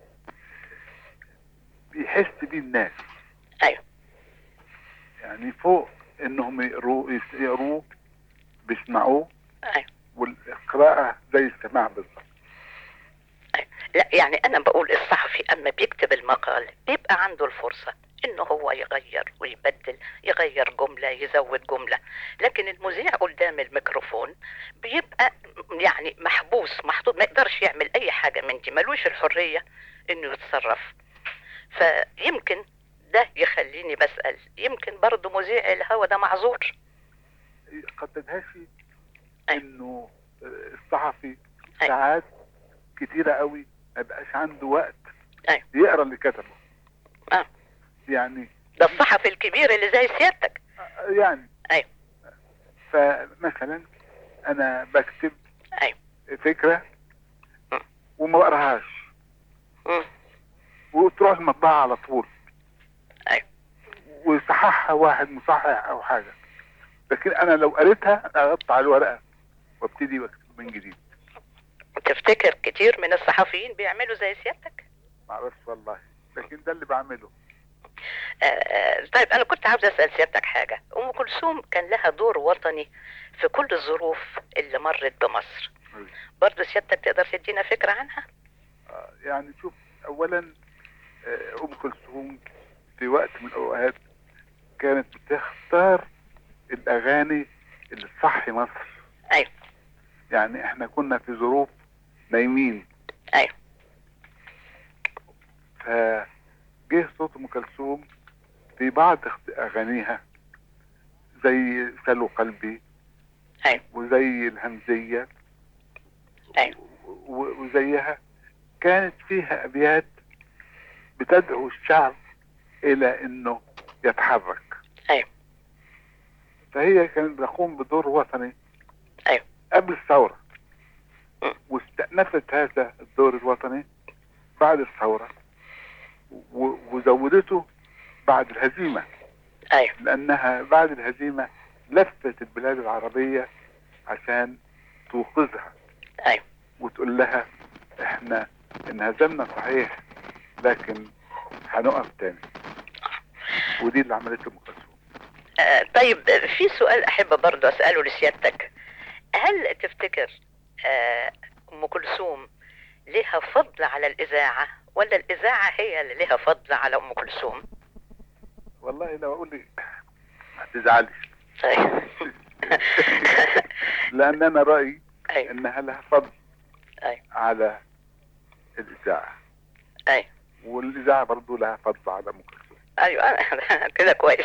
F: بيحس بيه الناس
A: ايوه
F: يعني فوق انهم يقروه يقروه بيسمعوه
A: ايوه
F: والقراءة زي السماع بالظبط
A: لا يعني انا بقول الصحفي اما بيكتب المقال بيبقى عنده الفرصه انه هو يغير ويبدل يغير جمله يزود جمله لكن المذيع قدام الميكروفون بيبقى يعني محبوس محطوط ما يقدرش يعمل اي حاجه من دي ملوش الحريه انه يتصرف فيمكن ده يخليني بسال يمكن برضه مذيع الهوا ده معذور
F: قد تنهاشي انه الصحفي ساعات كتيرة قوي ما بقاش عنده وقت
A: أيوة.
F: يقرا اللي كتبه
A: آه.
F: يعني
A: ده الصحفي الكبير اللي زي سيادتك
F: يعني
A: ايوه
F: فمثلا انا بكتب
A: ايوه
F: فكرة وما بقراهاش وتروح المطبعة على طول
A: ايوه
F: ويصححها واحد مصحح او حاجة لكن انا لو قريتها اقطع الورقة وابتدي واكتب من جديد
A: تفتكر كتير من الصحفيين بيعملوا زي سيادتك
F: معرفش والله لكن ده اللي بعمله
A: آه، آه، طيب انا كنت عاوز اسال سيادتك حاجه ام كلثوم كان لها دور وطني في كل الظروف اللي مرت بمصر برضه سيادتك تقدر تدينا فكره عنها
F: آه، يعني شوف اولا آه، ام كلثوم في وقت من الاوقات كانت بتختار الاغاني اللي تصحي مصر
A: ايوه
F: يعني احنا كنا في ظروف نايمين
A: ايوه
F: فجه صوت ام كلثوم في بعض اخت- اغانيها زي سلو قلبي
A: ايوه
F: وزي الهمزيه
A: ايوه
F: و- وزيها كانت فيها ابيات بتدعو الشعب الى انه يتحرك
A: ايوه
F: فهي كانت بتقوم بدور وطني
A: أيوة.
F: قبل الثورة واستأنفت هذا الدور الوطني بعد الثورة و- وزودته بعد الهزيمة
A: أيوة.
F: لأنها بعد الهزيمة لفت البلاد العربية عشان توقظها
A: أيوة.
F: وتقول لها احنا انهزمنا صحيح لكن هنقف تاني ودي اللي عملته ام كلثوم
A: آه، طيب آه، في سؤال أحب برضه أسأله لسيادتك هل تفتكر آه، أم كلثوم لها فضل على الإذاعة ولا الإذاعة هي اللي لها فضل على أم كلثوم؟
F: والله لو اقول لك ما تزعلش
A: طيب
F: لان انا رايي
A: أيوة.
F: انها لها فضل
A: أيوة.
F: على الاذاعه
A: أيوة.
F: والاذاعه برضو لها فضل على ام كلثوم
A: ايوه كده كويس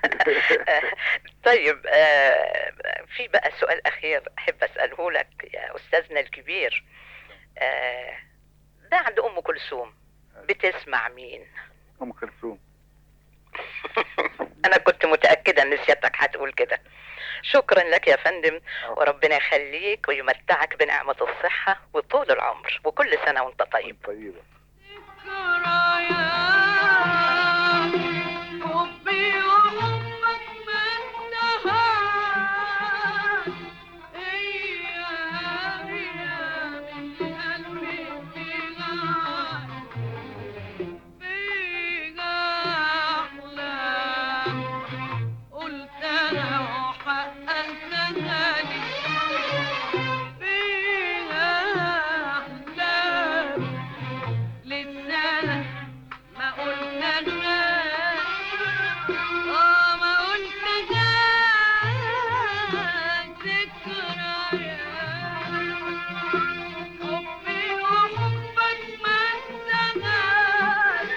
A: طيب آه، في بقى سؤال اخير احب اساله لك يا استاذنا الكبير آه، بعد ام كلثوم بتسمع مين
F: ام كلثوم
A: انا كنت متاكده ان سيادتك هتقول كده شكرا لك يا فندم وربنا يخليك ويمتعك بنعمه الصحه وطول العمر وكل سنه وانت طيب
F: طيبه
J: حبي وحبك ما انتهى ايام ايام قلبي فيها فيها احلام قلت انا وحققتها لي فيها احلام لسه ما قلتهاش اه ما قلتهاش ذكريات حبي وحبك ما انتهاش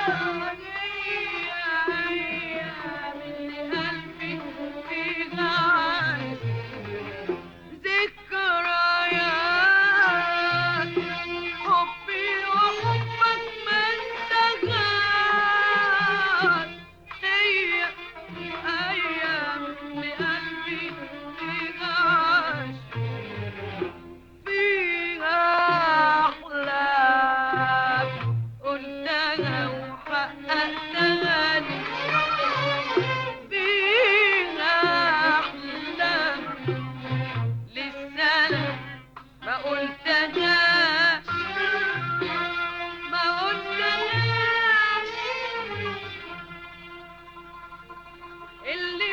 J: ايام اللي قلبي فيها عايش ذكريات حبي وحبك ما انتهاش هي ايام اللي قلبي فيها عاش فيها احلام قلتها وحققتها لي فيها احلام لسه ما قلتهاش ما قلتهاش اللي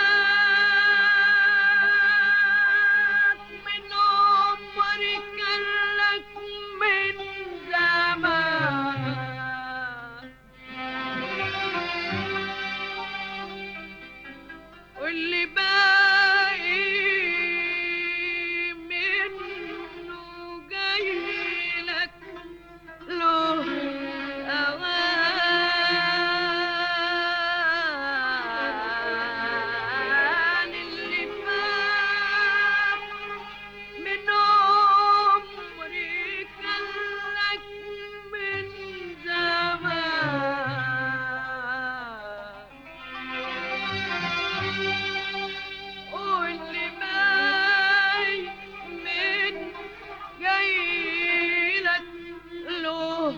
J: فات من عمري كان لك من زمان واللي باقي منه جاي لك له أوان اللي فات من عمري كان لك من زمان واللي باي من جايلك له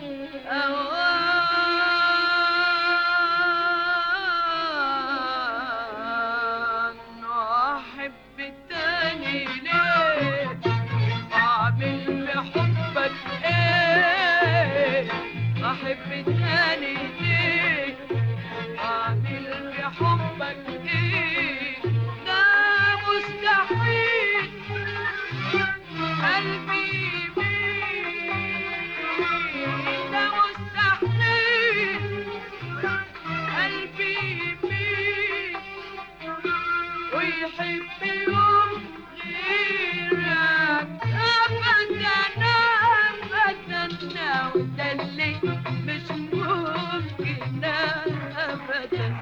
J: أوان وأحب تاني ليه أعمل بحبك إيه أحب تاني ليه أعمل بحبك إيه ده مستحيل قلبي يميل ده مستحيل قلبي يميل ويحب يوم غيرك أبدا أبدا وده اللي مش ممكن أبدا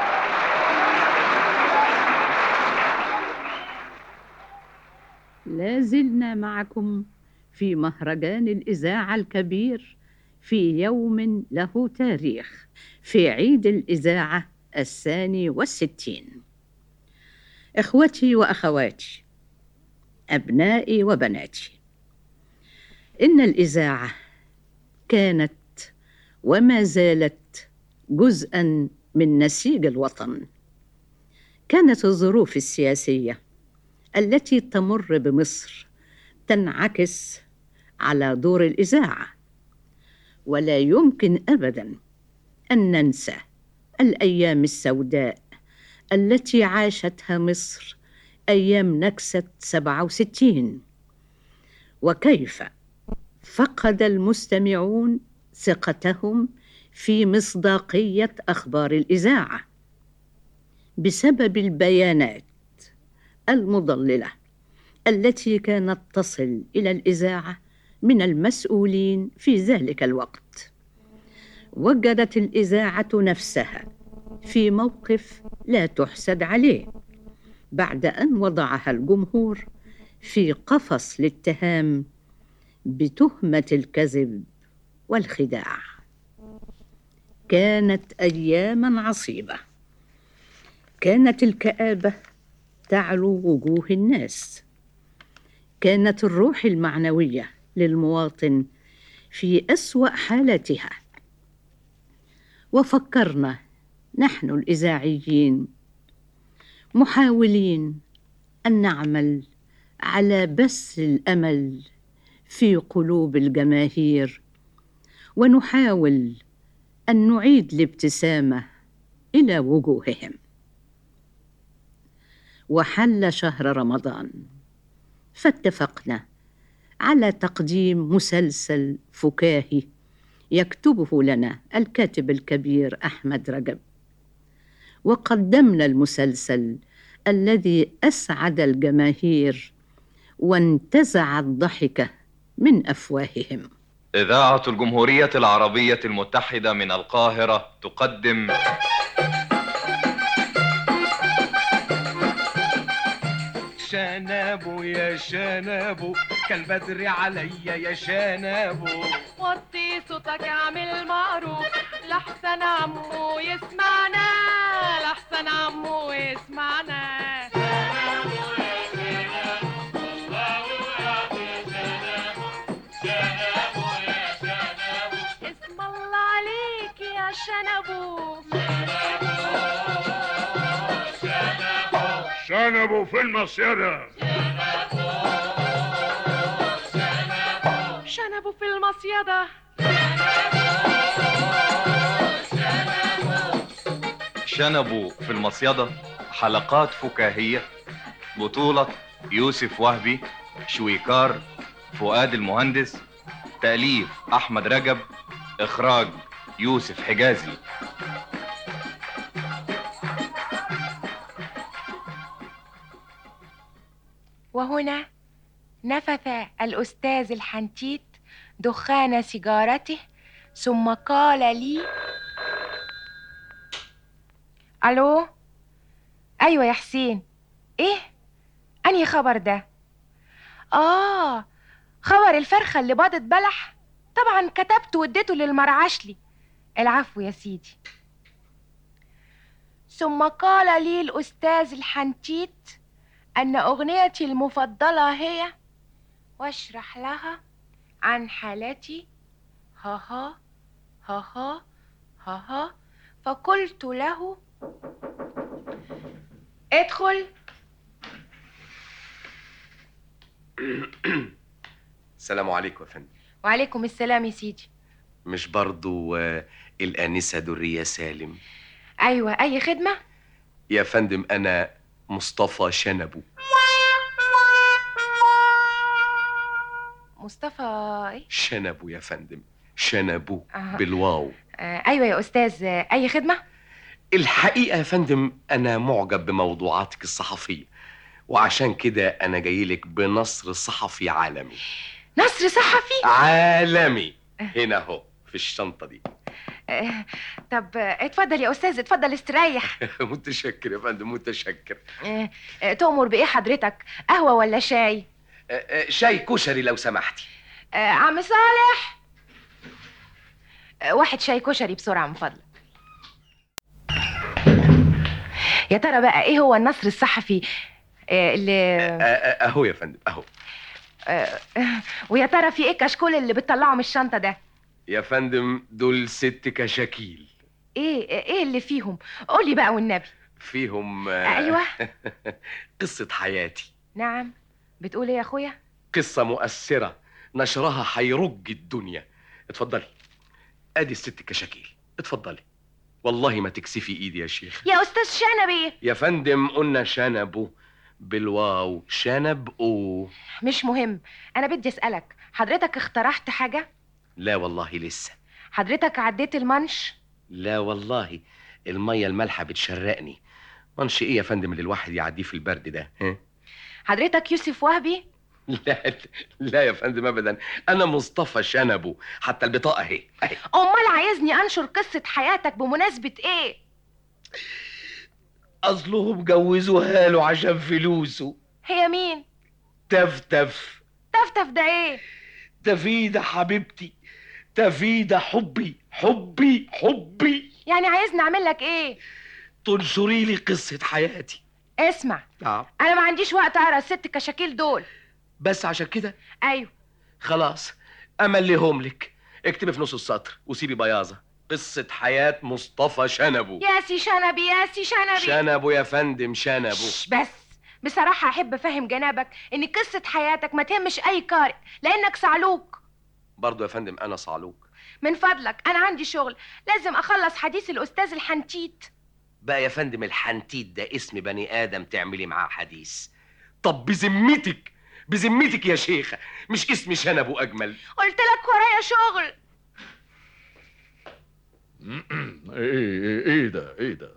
I: لازلنا معكم في مهرجان الإذاعة الكبير في يوم له تاريخ في عيد الإذاعة الثاني والستين إخوتي وأخواتي أبنائي وبناتي إن الإذاعة كانت وما زالت جزءا من نسيج الوطن كانت الظروف السياسية التي تمر بمصر تنعكس على دور الإذاعة ولا يمكن أبدا أن ننسى الأيام السوداء التي عاشتها مصر أيام نكسة 67 وكيف فقد المستمعون ثقتهم في مصداقية أخبار الإذاعة بسبب البيانات المضللة التي كانت تصل إلى الإذاعة من المسؤولين في ذلك الوقت وجدت الإذاعة نفسها في موقف لا تحسد عليه بعد أن وضعها الجمهور في قفص الاتهام بتهمة الكذب والخداع كانت أياما عصيبة كانت الكآبة تعلو وجوه الناس كانت الروح المعنوية للمواطن في أسوأ حالتها وفكرنا نحن الإذاعيين محاولين أن نعمل على بث الأمل في قلوب الجماهير ونحاول أن نعيد الابتسامة إلى وجوههم وحل شهر رمضان فاتفقنا على تقديم مسلسل فكاهي يكتبه لنا الكاتب الكبير احمد رجب وقدمنا المسلسل الذي اسعد الجماهير وانتزع الضحكه من افواههم
D: إذاعة الجمهورية العربية المتحدة من القاهرة تقدم
G: شنابو يا شنابو كالبدر عليا يا شنابو
J: وطي صوتك اعمل معروف لحسن عمو يسمعنا لحسن عمو يسمعنا اسم الله عليك يا شنبو
H: شنبوا في المصيدة
J: شنبو في المصيدة
D: شنبوا في المصيدة حلقات فكاهية بطولة يوسف وهبي شويكار فؤاد المهندس تأليف أحمد رجب إخراج يوسف حجازي
M: وهنا نفث الأستاذ الحنتيت دخان سيجارته ثم قال لي ألو أيوة يا حسين إيه أنهي خبر ده آه خبر الفرخة اللي باضت بلح طبعا كتبته واديته للمرعشلي العفو يا سيدي ثم قال لي الأستاذ الحنتيت أن أغنيتي المفضلة هي واشرح لها عن حالتي ها ها ها ها ها ها فقلت له ادخل
X: السلام عليكم يا فندم
M: وعليكم السلام يا سيدي
X: مش برضو آه، الآنسة درية سالم
M: أيوة أي خدمة
X: يا فندم أنا مصطفى شنبو
M: مصطفى إيه؟
X: شنبو يا فندم شنبو
M: آه.
X: بالواو
M: آه أيوة يا أستاذ آه، أي خدمة
X: الحقيقة يا فندم أنا معجب بموضوعاتك الصحفية وعشان كده أنا جايلك بنصر صحفي عالمي
M: نصر صحفي
X: عالمي هنا أهو في الشنطة دي
M: آه طب آه، اتفضل يا أستاذ اتفضل استريح
X: متشكر يا فندم متشكر
M: آه آه تؤمر بإيه حضرتك قهوة ولا شاي
X: آه، آه، شاي كشري لو سمحتي
M: آه عم صالح آه واحد شاي كشري بسرعة من فضلك يا ترى بقى ايه هو النصر الصحفي آه، اللي
X: أ- أ- اهو يا فندم اهو
M: آه، ويا ترى في ايه كشكول اللي بتطلعه من الشنطه ده
X: يا فندم دول ست كشاكيل
M: ايه ايه اللي فيهم قولي بقى والنبي
X: فيهم آه،
M: ايوه
X: قصة حياتي
M: نعم بتقول ايه يا اخويا
X: قصة مؤثرة نشرها هيرج الدنيا اتفضلي ادي الست كشاكيل اتفضلي والله ما تكسفي ايدي يا شيخ
M: يا استاذ شنبي
X: يا فندم قلنا شنبه بالواو شنب او
M: مش مهم انا بدي اسالك حضرتك اخترعت حاجه
X: لا والله لسه
M: حضرتك عديت المنش
X: لا والله المية المالحة بتشرقني منش ايه يا فندم اللي الواحد يعديه في البرد ده ها؟
M: حضرتك يوسف وهبي
X: لا لا يا فندم ابدا انا مصطفى شنبو حتى البطاقة اهي اهي
M: امال عايزني انشر قصه حياتك بمناسبه ايه
X: اصلهم جوزوها له عشان فلوسه
M: هي مين
X: تفتف
M: تفتف ده ايه
X: تفيدة حبيبتي تفيدة حبي حبي حبي
M: يعني عايزني اعمل لك ايه
X: تنشري لي قصة حياتي
M: اسمع
X: نعم
M: انا ما عنديش وقت اقرا الست كشاكيل دول
X: بس عشان كده
M: ايوه
X: خلاص امليهم لك اكتبي في نص السطر وسيبي بياضة قصة حياة مصطفى شنبو
M: يا سي شنبي يا سي شنبي
X: شنبو يا فندم شنبو
M: بس بصراحة أحب أفهم جنابك إن قصة حياتك ما تهمش أي قارئ لأنك صعلوك
X: برضو يا فندم انا صعلوك
M: من فضلك أنا عندي شغل لازم أخلص حديث الأستاذ الحنتيت
X: بقى يا فندم الحنتيت ده اسم بني ادم تعملي معاه حديث طب بذمتك بذمتك يا شيخة مش اسم شنبو اجمل
M: قلت لك ورايا شغل
H: ايه ايه ايه ده ايه ده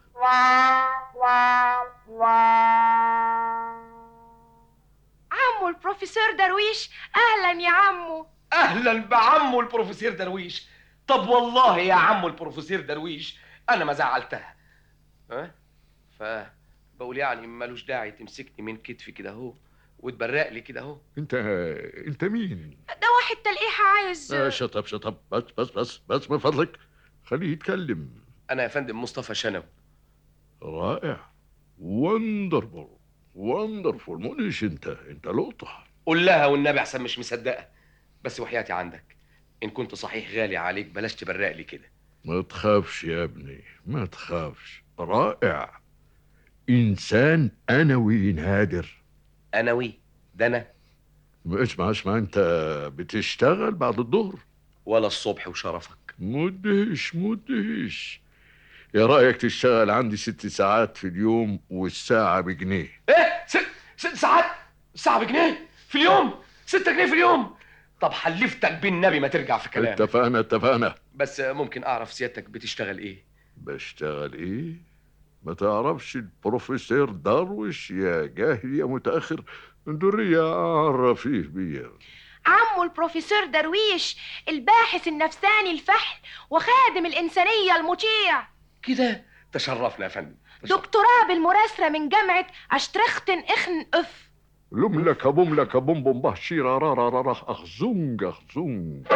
M: عمو البروفيسور درويش أهلا يا عمو
X: اهلا بعمو البروفيسور درويش طب والله يا عمو البروفيسور درويش انا ما زعلتها ها ف بقول يعني ملوش داعي تمسكني من كتفي كده اهو وتبرق لي كده اهو
H: انت انت مين
M: ده واحد تلقيح عايز
H: آه شطب شطب بس بس بس بس من فضلك خليه يتكلم
X: انا يا فندم مصطفى شنب
H: رائع وندرفول وندرفول مش انت انت لقطة
X: قول لها والنبي احسن مش مصدقه بس وحياتي عندك ان كنت صحيح غالي عليك بلاش تبرق لي كده
H: ما تخافش يا ابني ما تخافش رائع انسان انوي نادر
X: انوي ده انا
H: اسمع اسمع انت بتشتغل بعد الظهر
X: ولا الصبح وشرفك
H: مدهش مدهش يا رأيك تشتغل عندي ست ساعات في اليوم والساعة بجنيه
X: ايه ست ست ساعات ساعة بجنيه في اليوم ستة جنيه في اليوم طب حلفتك بالنبي ما ترجع في كلامك
H: اتفقنا اتفقنا
X: بس ممكن اعرف سيادتك بتشتغل ايه
H: بشتغل ايه ما تعرفش البروفيسور داروش يا جاهل يا متأخر درية عرفيه بيا
M: عمو البروفيسور درويش الباحث النفساني الفحل وخادم الإنسانية المطيع
X: كده تشرفنا يا فندم
M: دكتوراه بالمراسلة من جامعة أشترختن إخن أف
H: لملك بملك بم بم به شيرا را را را را أخزونج أخزونج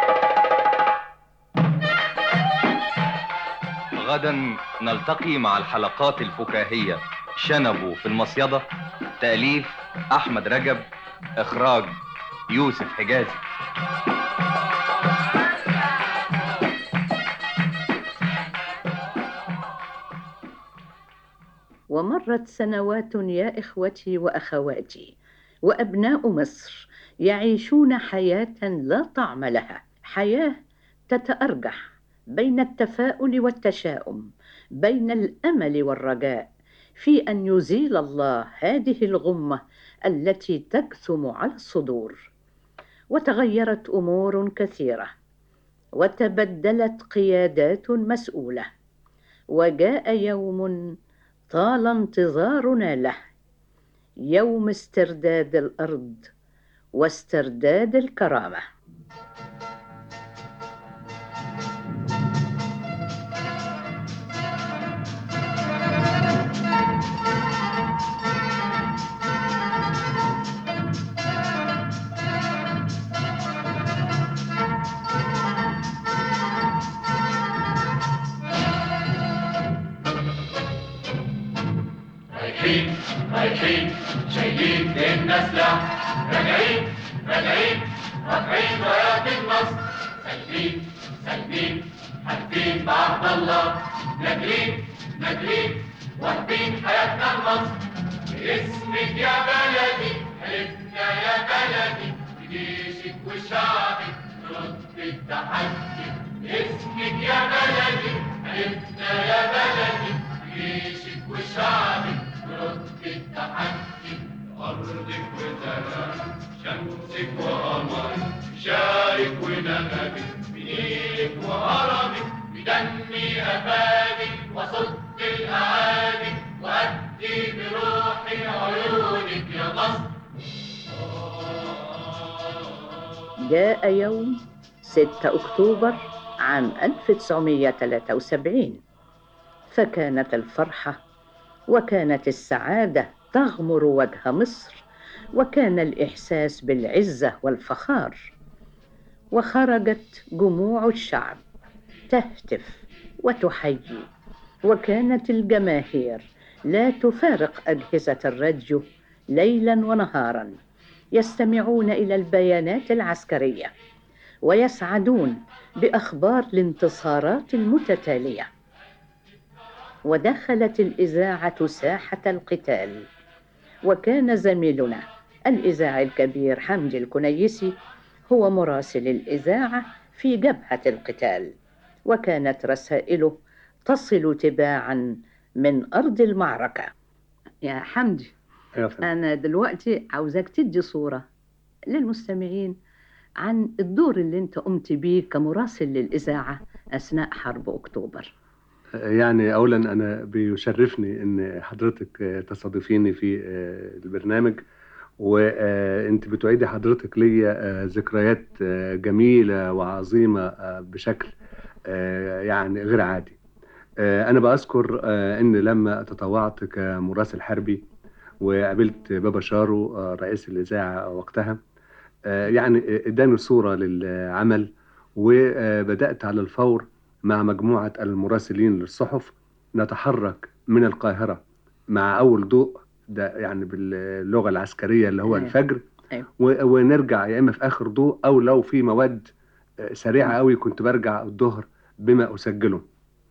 D: غدا نلتقي مع الحلقات الفكاهية شنبو في المصيدة تأليف أحمد رجب إخراج يوسف حجازي
I: ومرت سنوات يا إخوتي وأخواتي وأبناء مصر يعيشون حياة لا طعم لها حياة تتأرجح بين التفاؤل والتشاؤم بين الأمل والرجاء في أن يزيل الله هذه الغمة التي تكثم على الصدور وتغيرت أمور كثيرة وتبدلت قيادات مسؤولة وجاء يوم طال انتظارنا له يوم استرداد الارض واسترداد الكرامه
P: رايحين شايلين ديننا سلاح راجعين راجعين رافعين رايات النصر سالمين سالمين حالفين بعهد الله ناجرين ناجرين واخدين حياتنا لمصر باسمك يا بلدي حلفنا يا بلدي بجيشك وشعبك نرد التحدي باسمك يا بلدي حلفنا يا بلدي بجيشك وشعبك نرد التحدي أرضك وزرعك شمسك وقمرك شارك ونغمك بنيلك وهرمك بدمي أفادك وصد الأعادي وأدي بروحي عيونك يا مصر
K: جاء يوم 6 أكتوبر عام 1973 فكانت الفرحة وكانت السعادة تغمر وجه مصر وكان الإحساس بالعزة والفخار وخرجت جموع الشعب تهتف وتحيي وكانت الجماهير لا تفارق أجهزة الراديو ليلا ونهارا يستمعون إلى البيانات العسكرية ويسعدون بأخبار الانتصارات المتتالية ودخلت الإذاعة ساحة القتال وكان زميلنا الإذاعي الكبير حمدي الكنيسي هو مراسل الإذاعة في جبهة القتال وكانت رسائله تصل تباعا من أرض المعركة يا حمدي أنا دلوقتي عاوزاك تدي صورة للمستمعين عن الدور اللي انت قمت بيه كمراسل للإذاعة أثناء حرب أكتوبر
L: يعني اولا انا بيشرفني ان حضرتك تستضيفيني في البرنامج وانت بتعيدي حضرتك ليا ذكريات جميله وعظيمه بشكل يعني غير عادي انا بذكر ان لما تطوعت كمراسل حربي وقابلت بابا شارو رئيس الاذاعه وقتها يعني اداني صوره للعمل وبدات على الفور مع مجموعة المراسلين للصحف نتحرك من القاهرة مع أول ضوء ده يعني باللغة العسكرية اللي هو
K: أيوة.
L: الفجر
K: أيوة.
L: و- ونرجع يا إما في آخر ضوء أو لو في مواد آه، سريعة قوي كنت برجع الظهر بما أسجله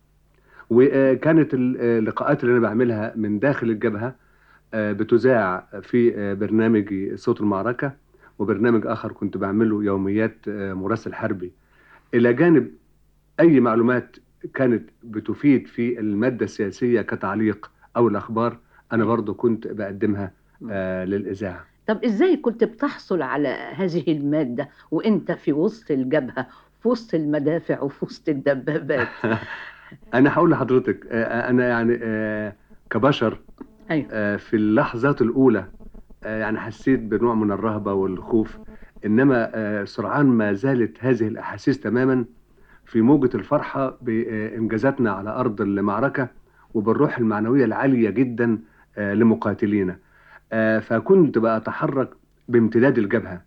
L: وكانت ال- اللقاءات اللي أنا بعملها من داخل الجبهة آه، بتذاع في آه، برنامجي صوت المعركة وبرنامج آخر كنت بعمله يوميات آه، مراسل حربي إلى جانب أي معلومات كانت بتفيد في المادة السياسية كتعليق أو الأخبار أنا برضو كنت بقدمها آه للإذاعة
K: طب إزاي كنت بتحصل على هذه المادة وانت في وسط الجبهة في وسط المدافع وفي وسط الدبابات
L: أنا هقول لحضرتك آه أنا يعني آه كبشر
K: أيوة.
L: آه في اللحظات الأولى آه يعني حسيت بنوع من الرهبة والخوف إنما آه سرعان ما زالت هذه الأحاسيس تماما في موجة الفرحة بإنجازاتنا على أرض المعركة وبالروح المعنوية العالية جدا آه، لمقاتلينا آه، فكنت بأتحرك بامتداد الجبهة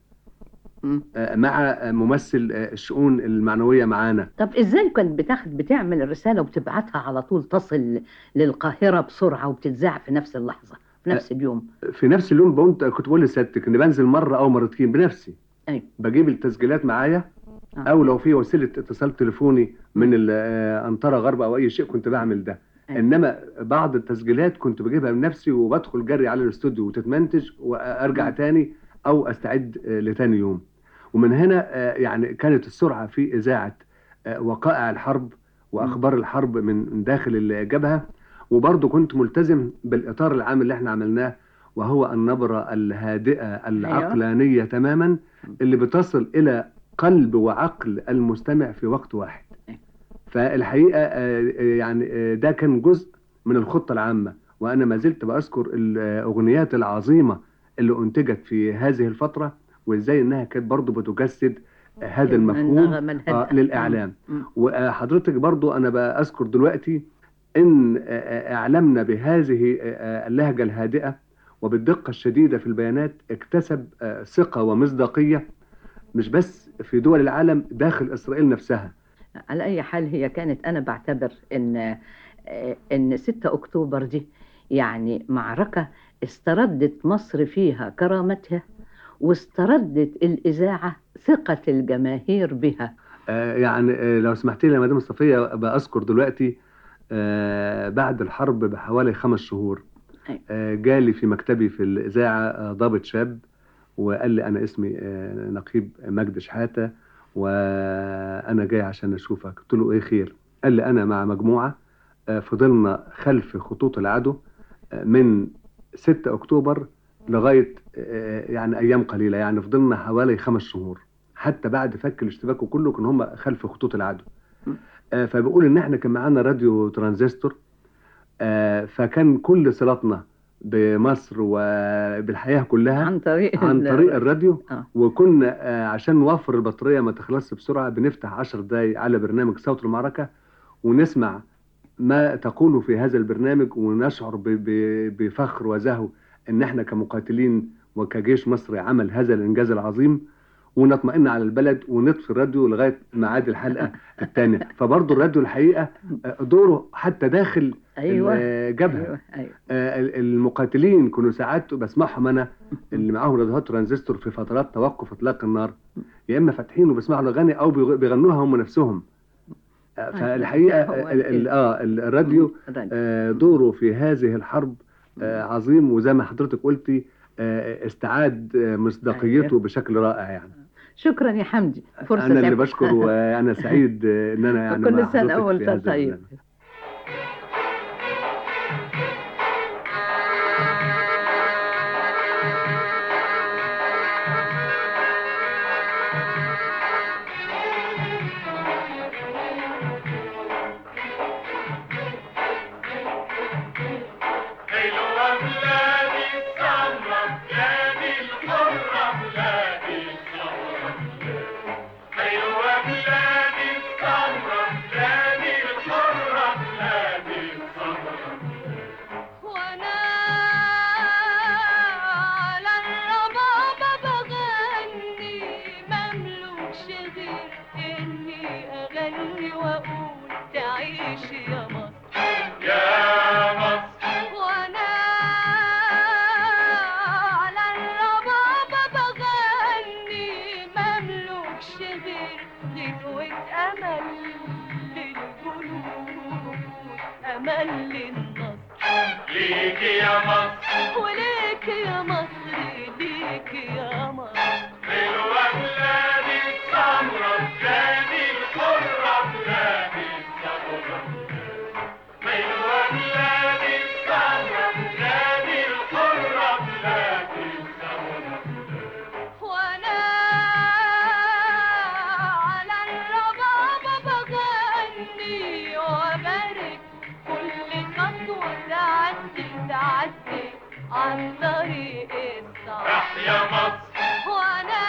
L: آه، مع آه، ممثل آه، الشؤون المعنوية معانا
K: طب ازاي كنت بتاخد بتعمل الرسالة وبتبعتها على طول تصل للقاهرة بسرعة وبتتذاع في نفس اللحظة في نفس اليوم
L: في نفس اليوم كنت كنت بقول لسيادتك اني بنزل مره او مرتين بنفسي
K: أيوة.
L: بجيب التسجيلات معايا او لو في وسيله اتصال تليفوني من الانطره غرب او اي شيء كنت بعمل ده
K: أيوة.
L: انما بعض التسجيلات كنت بجيبها بنفسي وبدخل جري على الاستوديو وتتمنتج وارجع تاني او استعد آه، لتاني يوم ومن هنا آه، يعني كانت السرعه في اذاعه آه، وقائع الحرب واخبار الحرب من من داخل الجبهه وبرضه كنت ملتزم بالاطار العام اللي احنا عملناه وهو النبره الهادئه العقلانيه تماما اللي بتصل الى قلب وعقل المستمع في وقت واحد فالحقيقه آه، آه، يعني آه، ده كان جزء من الخطه العامه وانا ما زلت بذكر الاغنيات العظيمه اللي انتجت في هذه الفتره وازاي انها كانت برضه بتجسد آه، هذا المفهوم
K: النغمة الهادئة.
L: آه، للاعلام
K: مم.
L: وحضرتك برضو انا بذكر دلوقتي ان آه، آه، اعلامنا بهذه آه، آه، اللهجه الهادئه وبالدقه الشديده في البيانات اكتسب آه، ثقه ومصداقيه مش بس في دول العالم داخل اسرائيل نفسها
K: على أي حال هي كانت أنا بعتبر إن آه، إن 6 أكتوبر دي يعني معركة استردت مصر فيها كرامتها واستردت الإذاعة ثقة الجماهير بها
L: آه، يعني آه، لو سمحت لي يا مدام صفية بأذكر دلوقتي آه، بعد الحرب بحوالي خمس شهور آه، جالي في مكتبي في الإذاعة آه، ضابط شاب وقال لي أنا اسمي آه، نقيب مجد شحاتة وأنا جاي عشان أشوفك قلت له إيه خير قال لي أنا مع مجموعة آه، فضلنا خلف خطوط العدو آه، من 6 أكتوبر لغاية آه، يعني أيام قليلة يعني فضلنا حوالي خمس شهور حتى بعد فك الاشتباك وكله كانوا هم خلف خطوط العدو آه، فبيقول ان احنا كان معانا راديو ترانزستور آه، فكان كل صلاتنا بمصر وبالحياه كلها
K: عن طريق
L: عن
K: ال-
L: طريق الراديو
K: آه.
L: وكنا آه، عشان نوفر البطاريه ما تخلصش بسرعه بنفتح 10 دقايق على برنامج صوت المعركه ونسمع ما تقوله في هذا البرنامج ونشعر ب- ب- بفخر وزهو ان احنا كمقاتلين وكجيش مصري عمل هذا الانجاز العظيم ونطمئن على البلد ونطفي الراديو لغايه ميعاد الحلقه الثانيه فبرضه الراديو الحقيقه آه، دوره حتى داخل
K: أيوة.
L: الجبهه
K: أيوة. أيوة.
L: آه، ال- المقاتلين كانوا ساعات بسمعهم انا اللي معاهم راديوهات ترانزستور في فترات توقف اطلاق النار يا اما فاتحين وبيسمعوا الاغاني او بيغ- بيغنوها هم نفسهم آه، فالحقيقه
K: هو
L: ال- ال- اه ال- الراديو آه، دوره في هذه الحرب آه، عظيم وزي ما حضرتك قلتي آه، استعاد آه، مصداقيته بشكل رائع يعني
K: شكرا يا حمدي فرصة
L: انا اللي
K: سعيدة.
L: بشكر وانا سعيد آه، ان انا يعني
K: كل
L: مع
K: سنة
L: حضرتك
K: وأنت
L: في هذا
K: طيب.
L: البرنامج.
P: حلوة بلادي السمرة بلادي الحرة بلادي الحرة حلوة بلادي السمرة بلادي الحرة بلادي الحرة
J: وانا على الربابة بغني مملوكش غير اني اغني واقول تعيش يا مصر
P: يا مصر
J: وانا على الربابة بغني مملوكش غير غنوة امل للجنود امل للنصر
P: ليك يا مصر
J: وليك يا مصر ليك يا مصر
P: حلوة بلادي السمرة بلادي الحرة بلادي الحرة حلوة بلادي السمرة بلادي الحرة بلادي الحرة
J: وانا على الربابة بغني وبارك كل خطوة تعدي تعدي عن طريق الصعب
P: تحيا مصر
J: وانا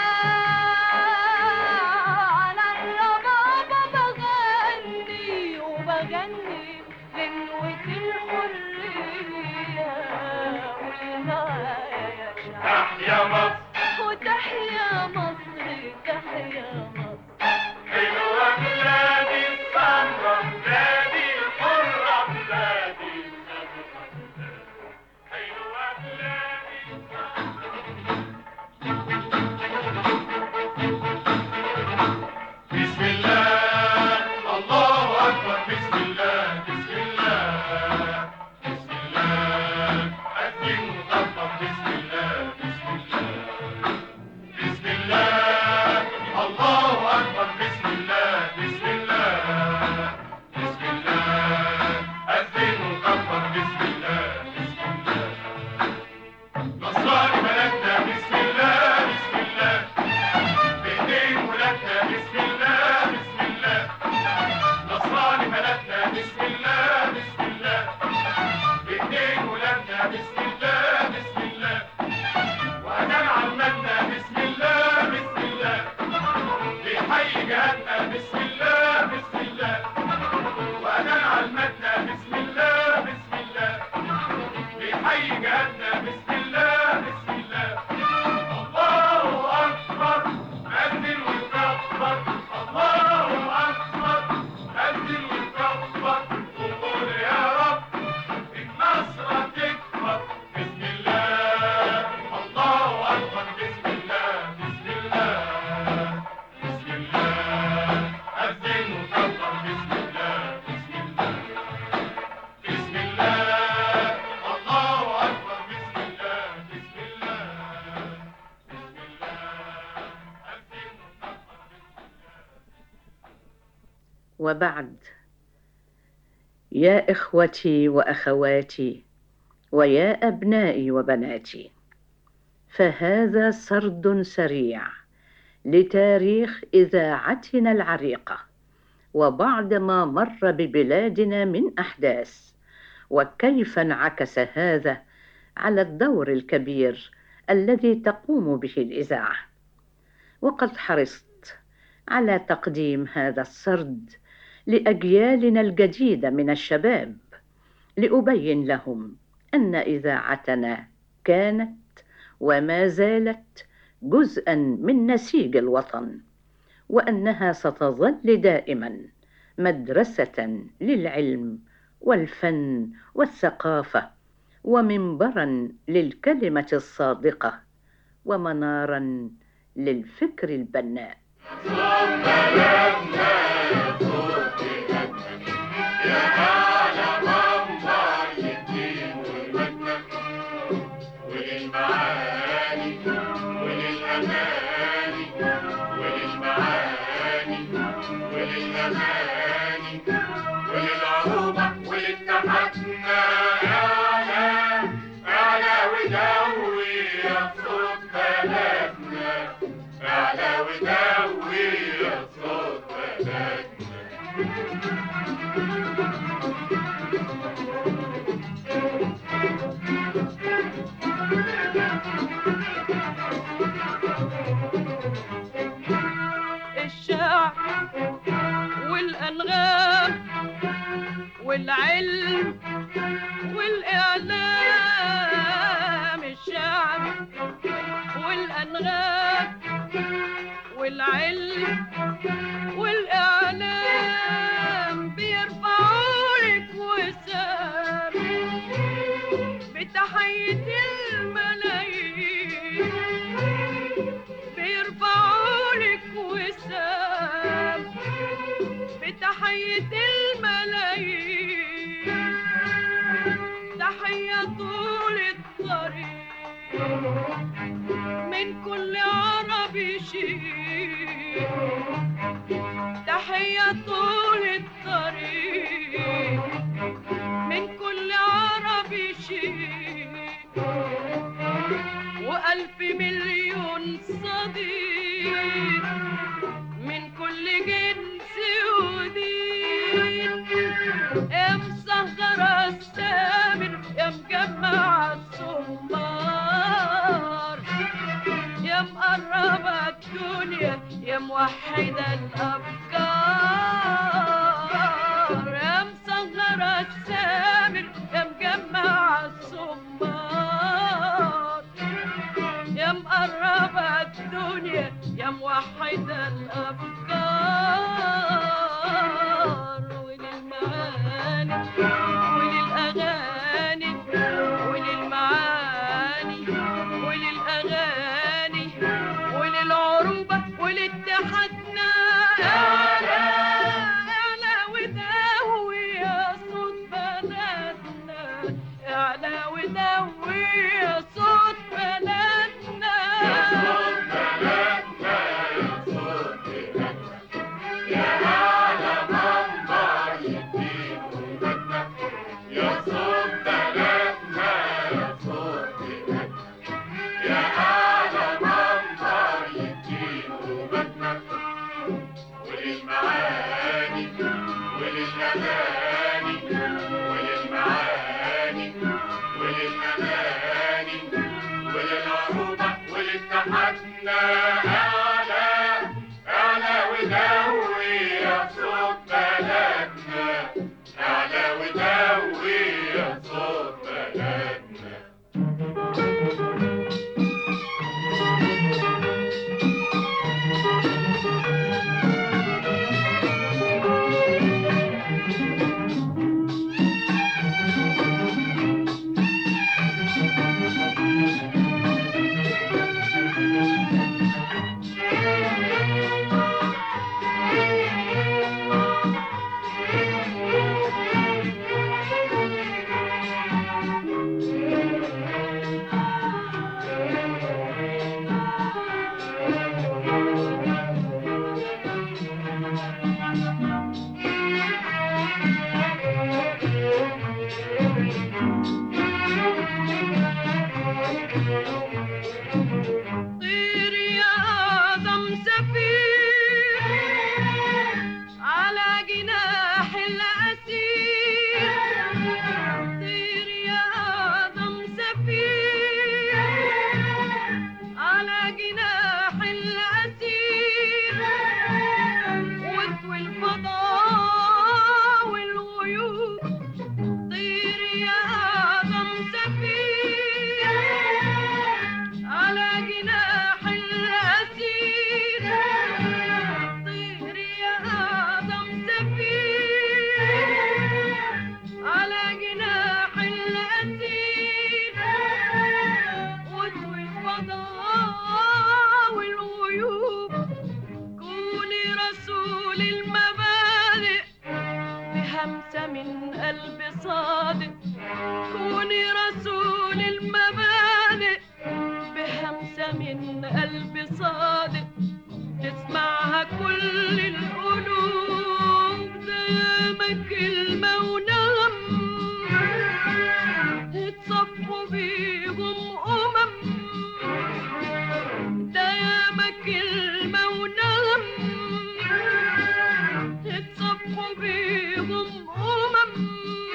J: على الربابة بغني وبغني غنوة الحرية والمعايا يا شعب
P: تحيا مصر
J: وتحيا مصر تحيا مصر
P: حلوة بلادي السمرة بلادي الحرة بلادي الحرة حلوة بلادي بسم الله الله أكبر بسم الله بسم الله بسم الله الدين مطبق بسم الله بسم الله
K: وبعد يا إخوتي وأخواتي ويا أبنائي وبناتي فهذا سرد سريع لتاريخ إذاعتنا العريقة وبعد ما مر ببلادنا من أحداث وكيف انعكس هذا على الدور الكبير الذي تقوم به الإذاعة وقد حرصت على تقديم هذا السرد لأجيالنا الجديدة من الشباب لأبين لهم أن إذاعتنا كانت وما زالت جزءا من نسيج الوطن وأنها ستظل دائما مدرسة للعلم والفن والثقافة ومنبرا للكلمة الصادقة ومنارا للفكر البناء
P: وللمعاني وللأماني وللمعاني وللأماني وللعروبة ولاتحادنا أعلى أعلى ودوي يا صوت بلدنا أعلى ودوي يا صوت
N: الشعب والأنغام والعلم والإعلام الشعب والأنغام والعلم والإعلام بيرفعوا لك وسام بتحية الملايين بيرفعوا لك وسام بتحية الملايين تحية طول الطريق من كل عربي شيء تحية طول الطريق من كل عربي شيء وألف مليون صديق من كل جنس ودين يا مسهرة السامر يا مجمع الصمار يا مقربة الدنيا يا موحدة الأفكار يا مسهرة السامر يا مجمع الصمار يا مقربة الدنيا يا موحدة الأفكار وللمعاني وللأغاني وللمعاني وللأغاني وللعروبة ولاتحادنا أعلى أعلى وداوي يا صوت بلدنا أعلى وداوي يا صوت بلدنا يا صوت بلدنا يا صوت بلدنا يا أعلى منبر يدين ولادنا من قلب صادق كوني رسول المبادئ بهمسة من قلب صادق تسمعها كل القلوب دايما كلمة ونغم اتصفوا بيهم أمم دايما كلمة ونغم اتصفوا بيهم أمم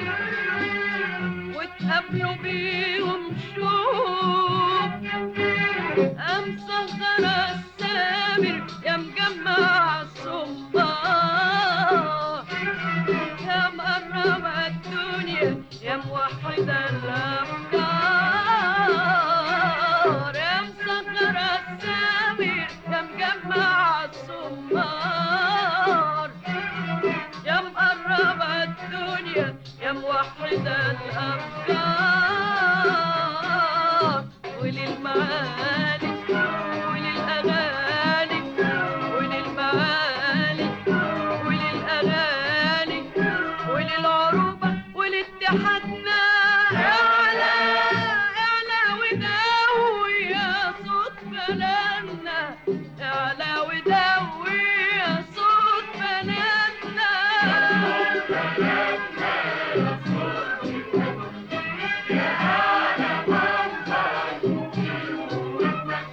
N: وتقابلوا بيهم شوق أمسخر السامر يا مجمع الصبار يا مقرب الدنيا يا موحد الأفكار يا مسخر السامر يا مجمع الصبار يا مقرب الدنيا يا موحد الأفكار وللمعاني وللأغاني وللمعاني وللأغاني وللعروبة ولاتحادنا اعلى اعلى وداوي يا صوت بلدنا اعلى وداوي يا صوت بلدنا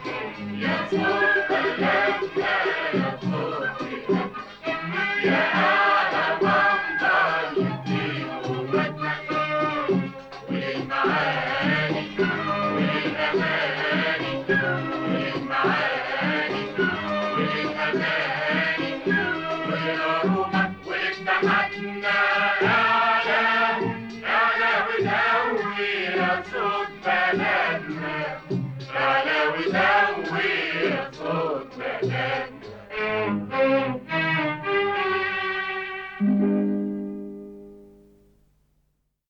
P: يا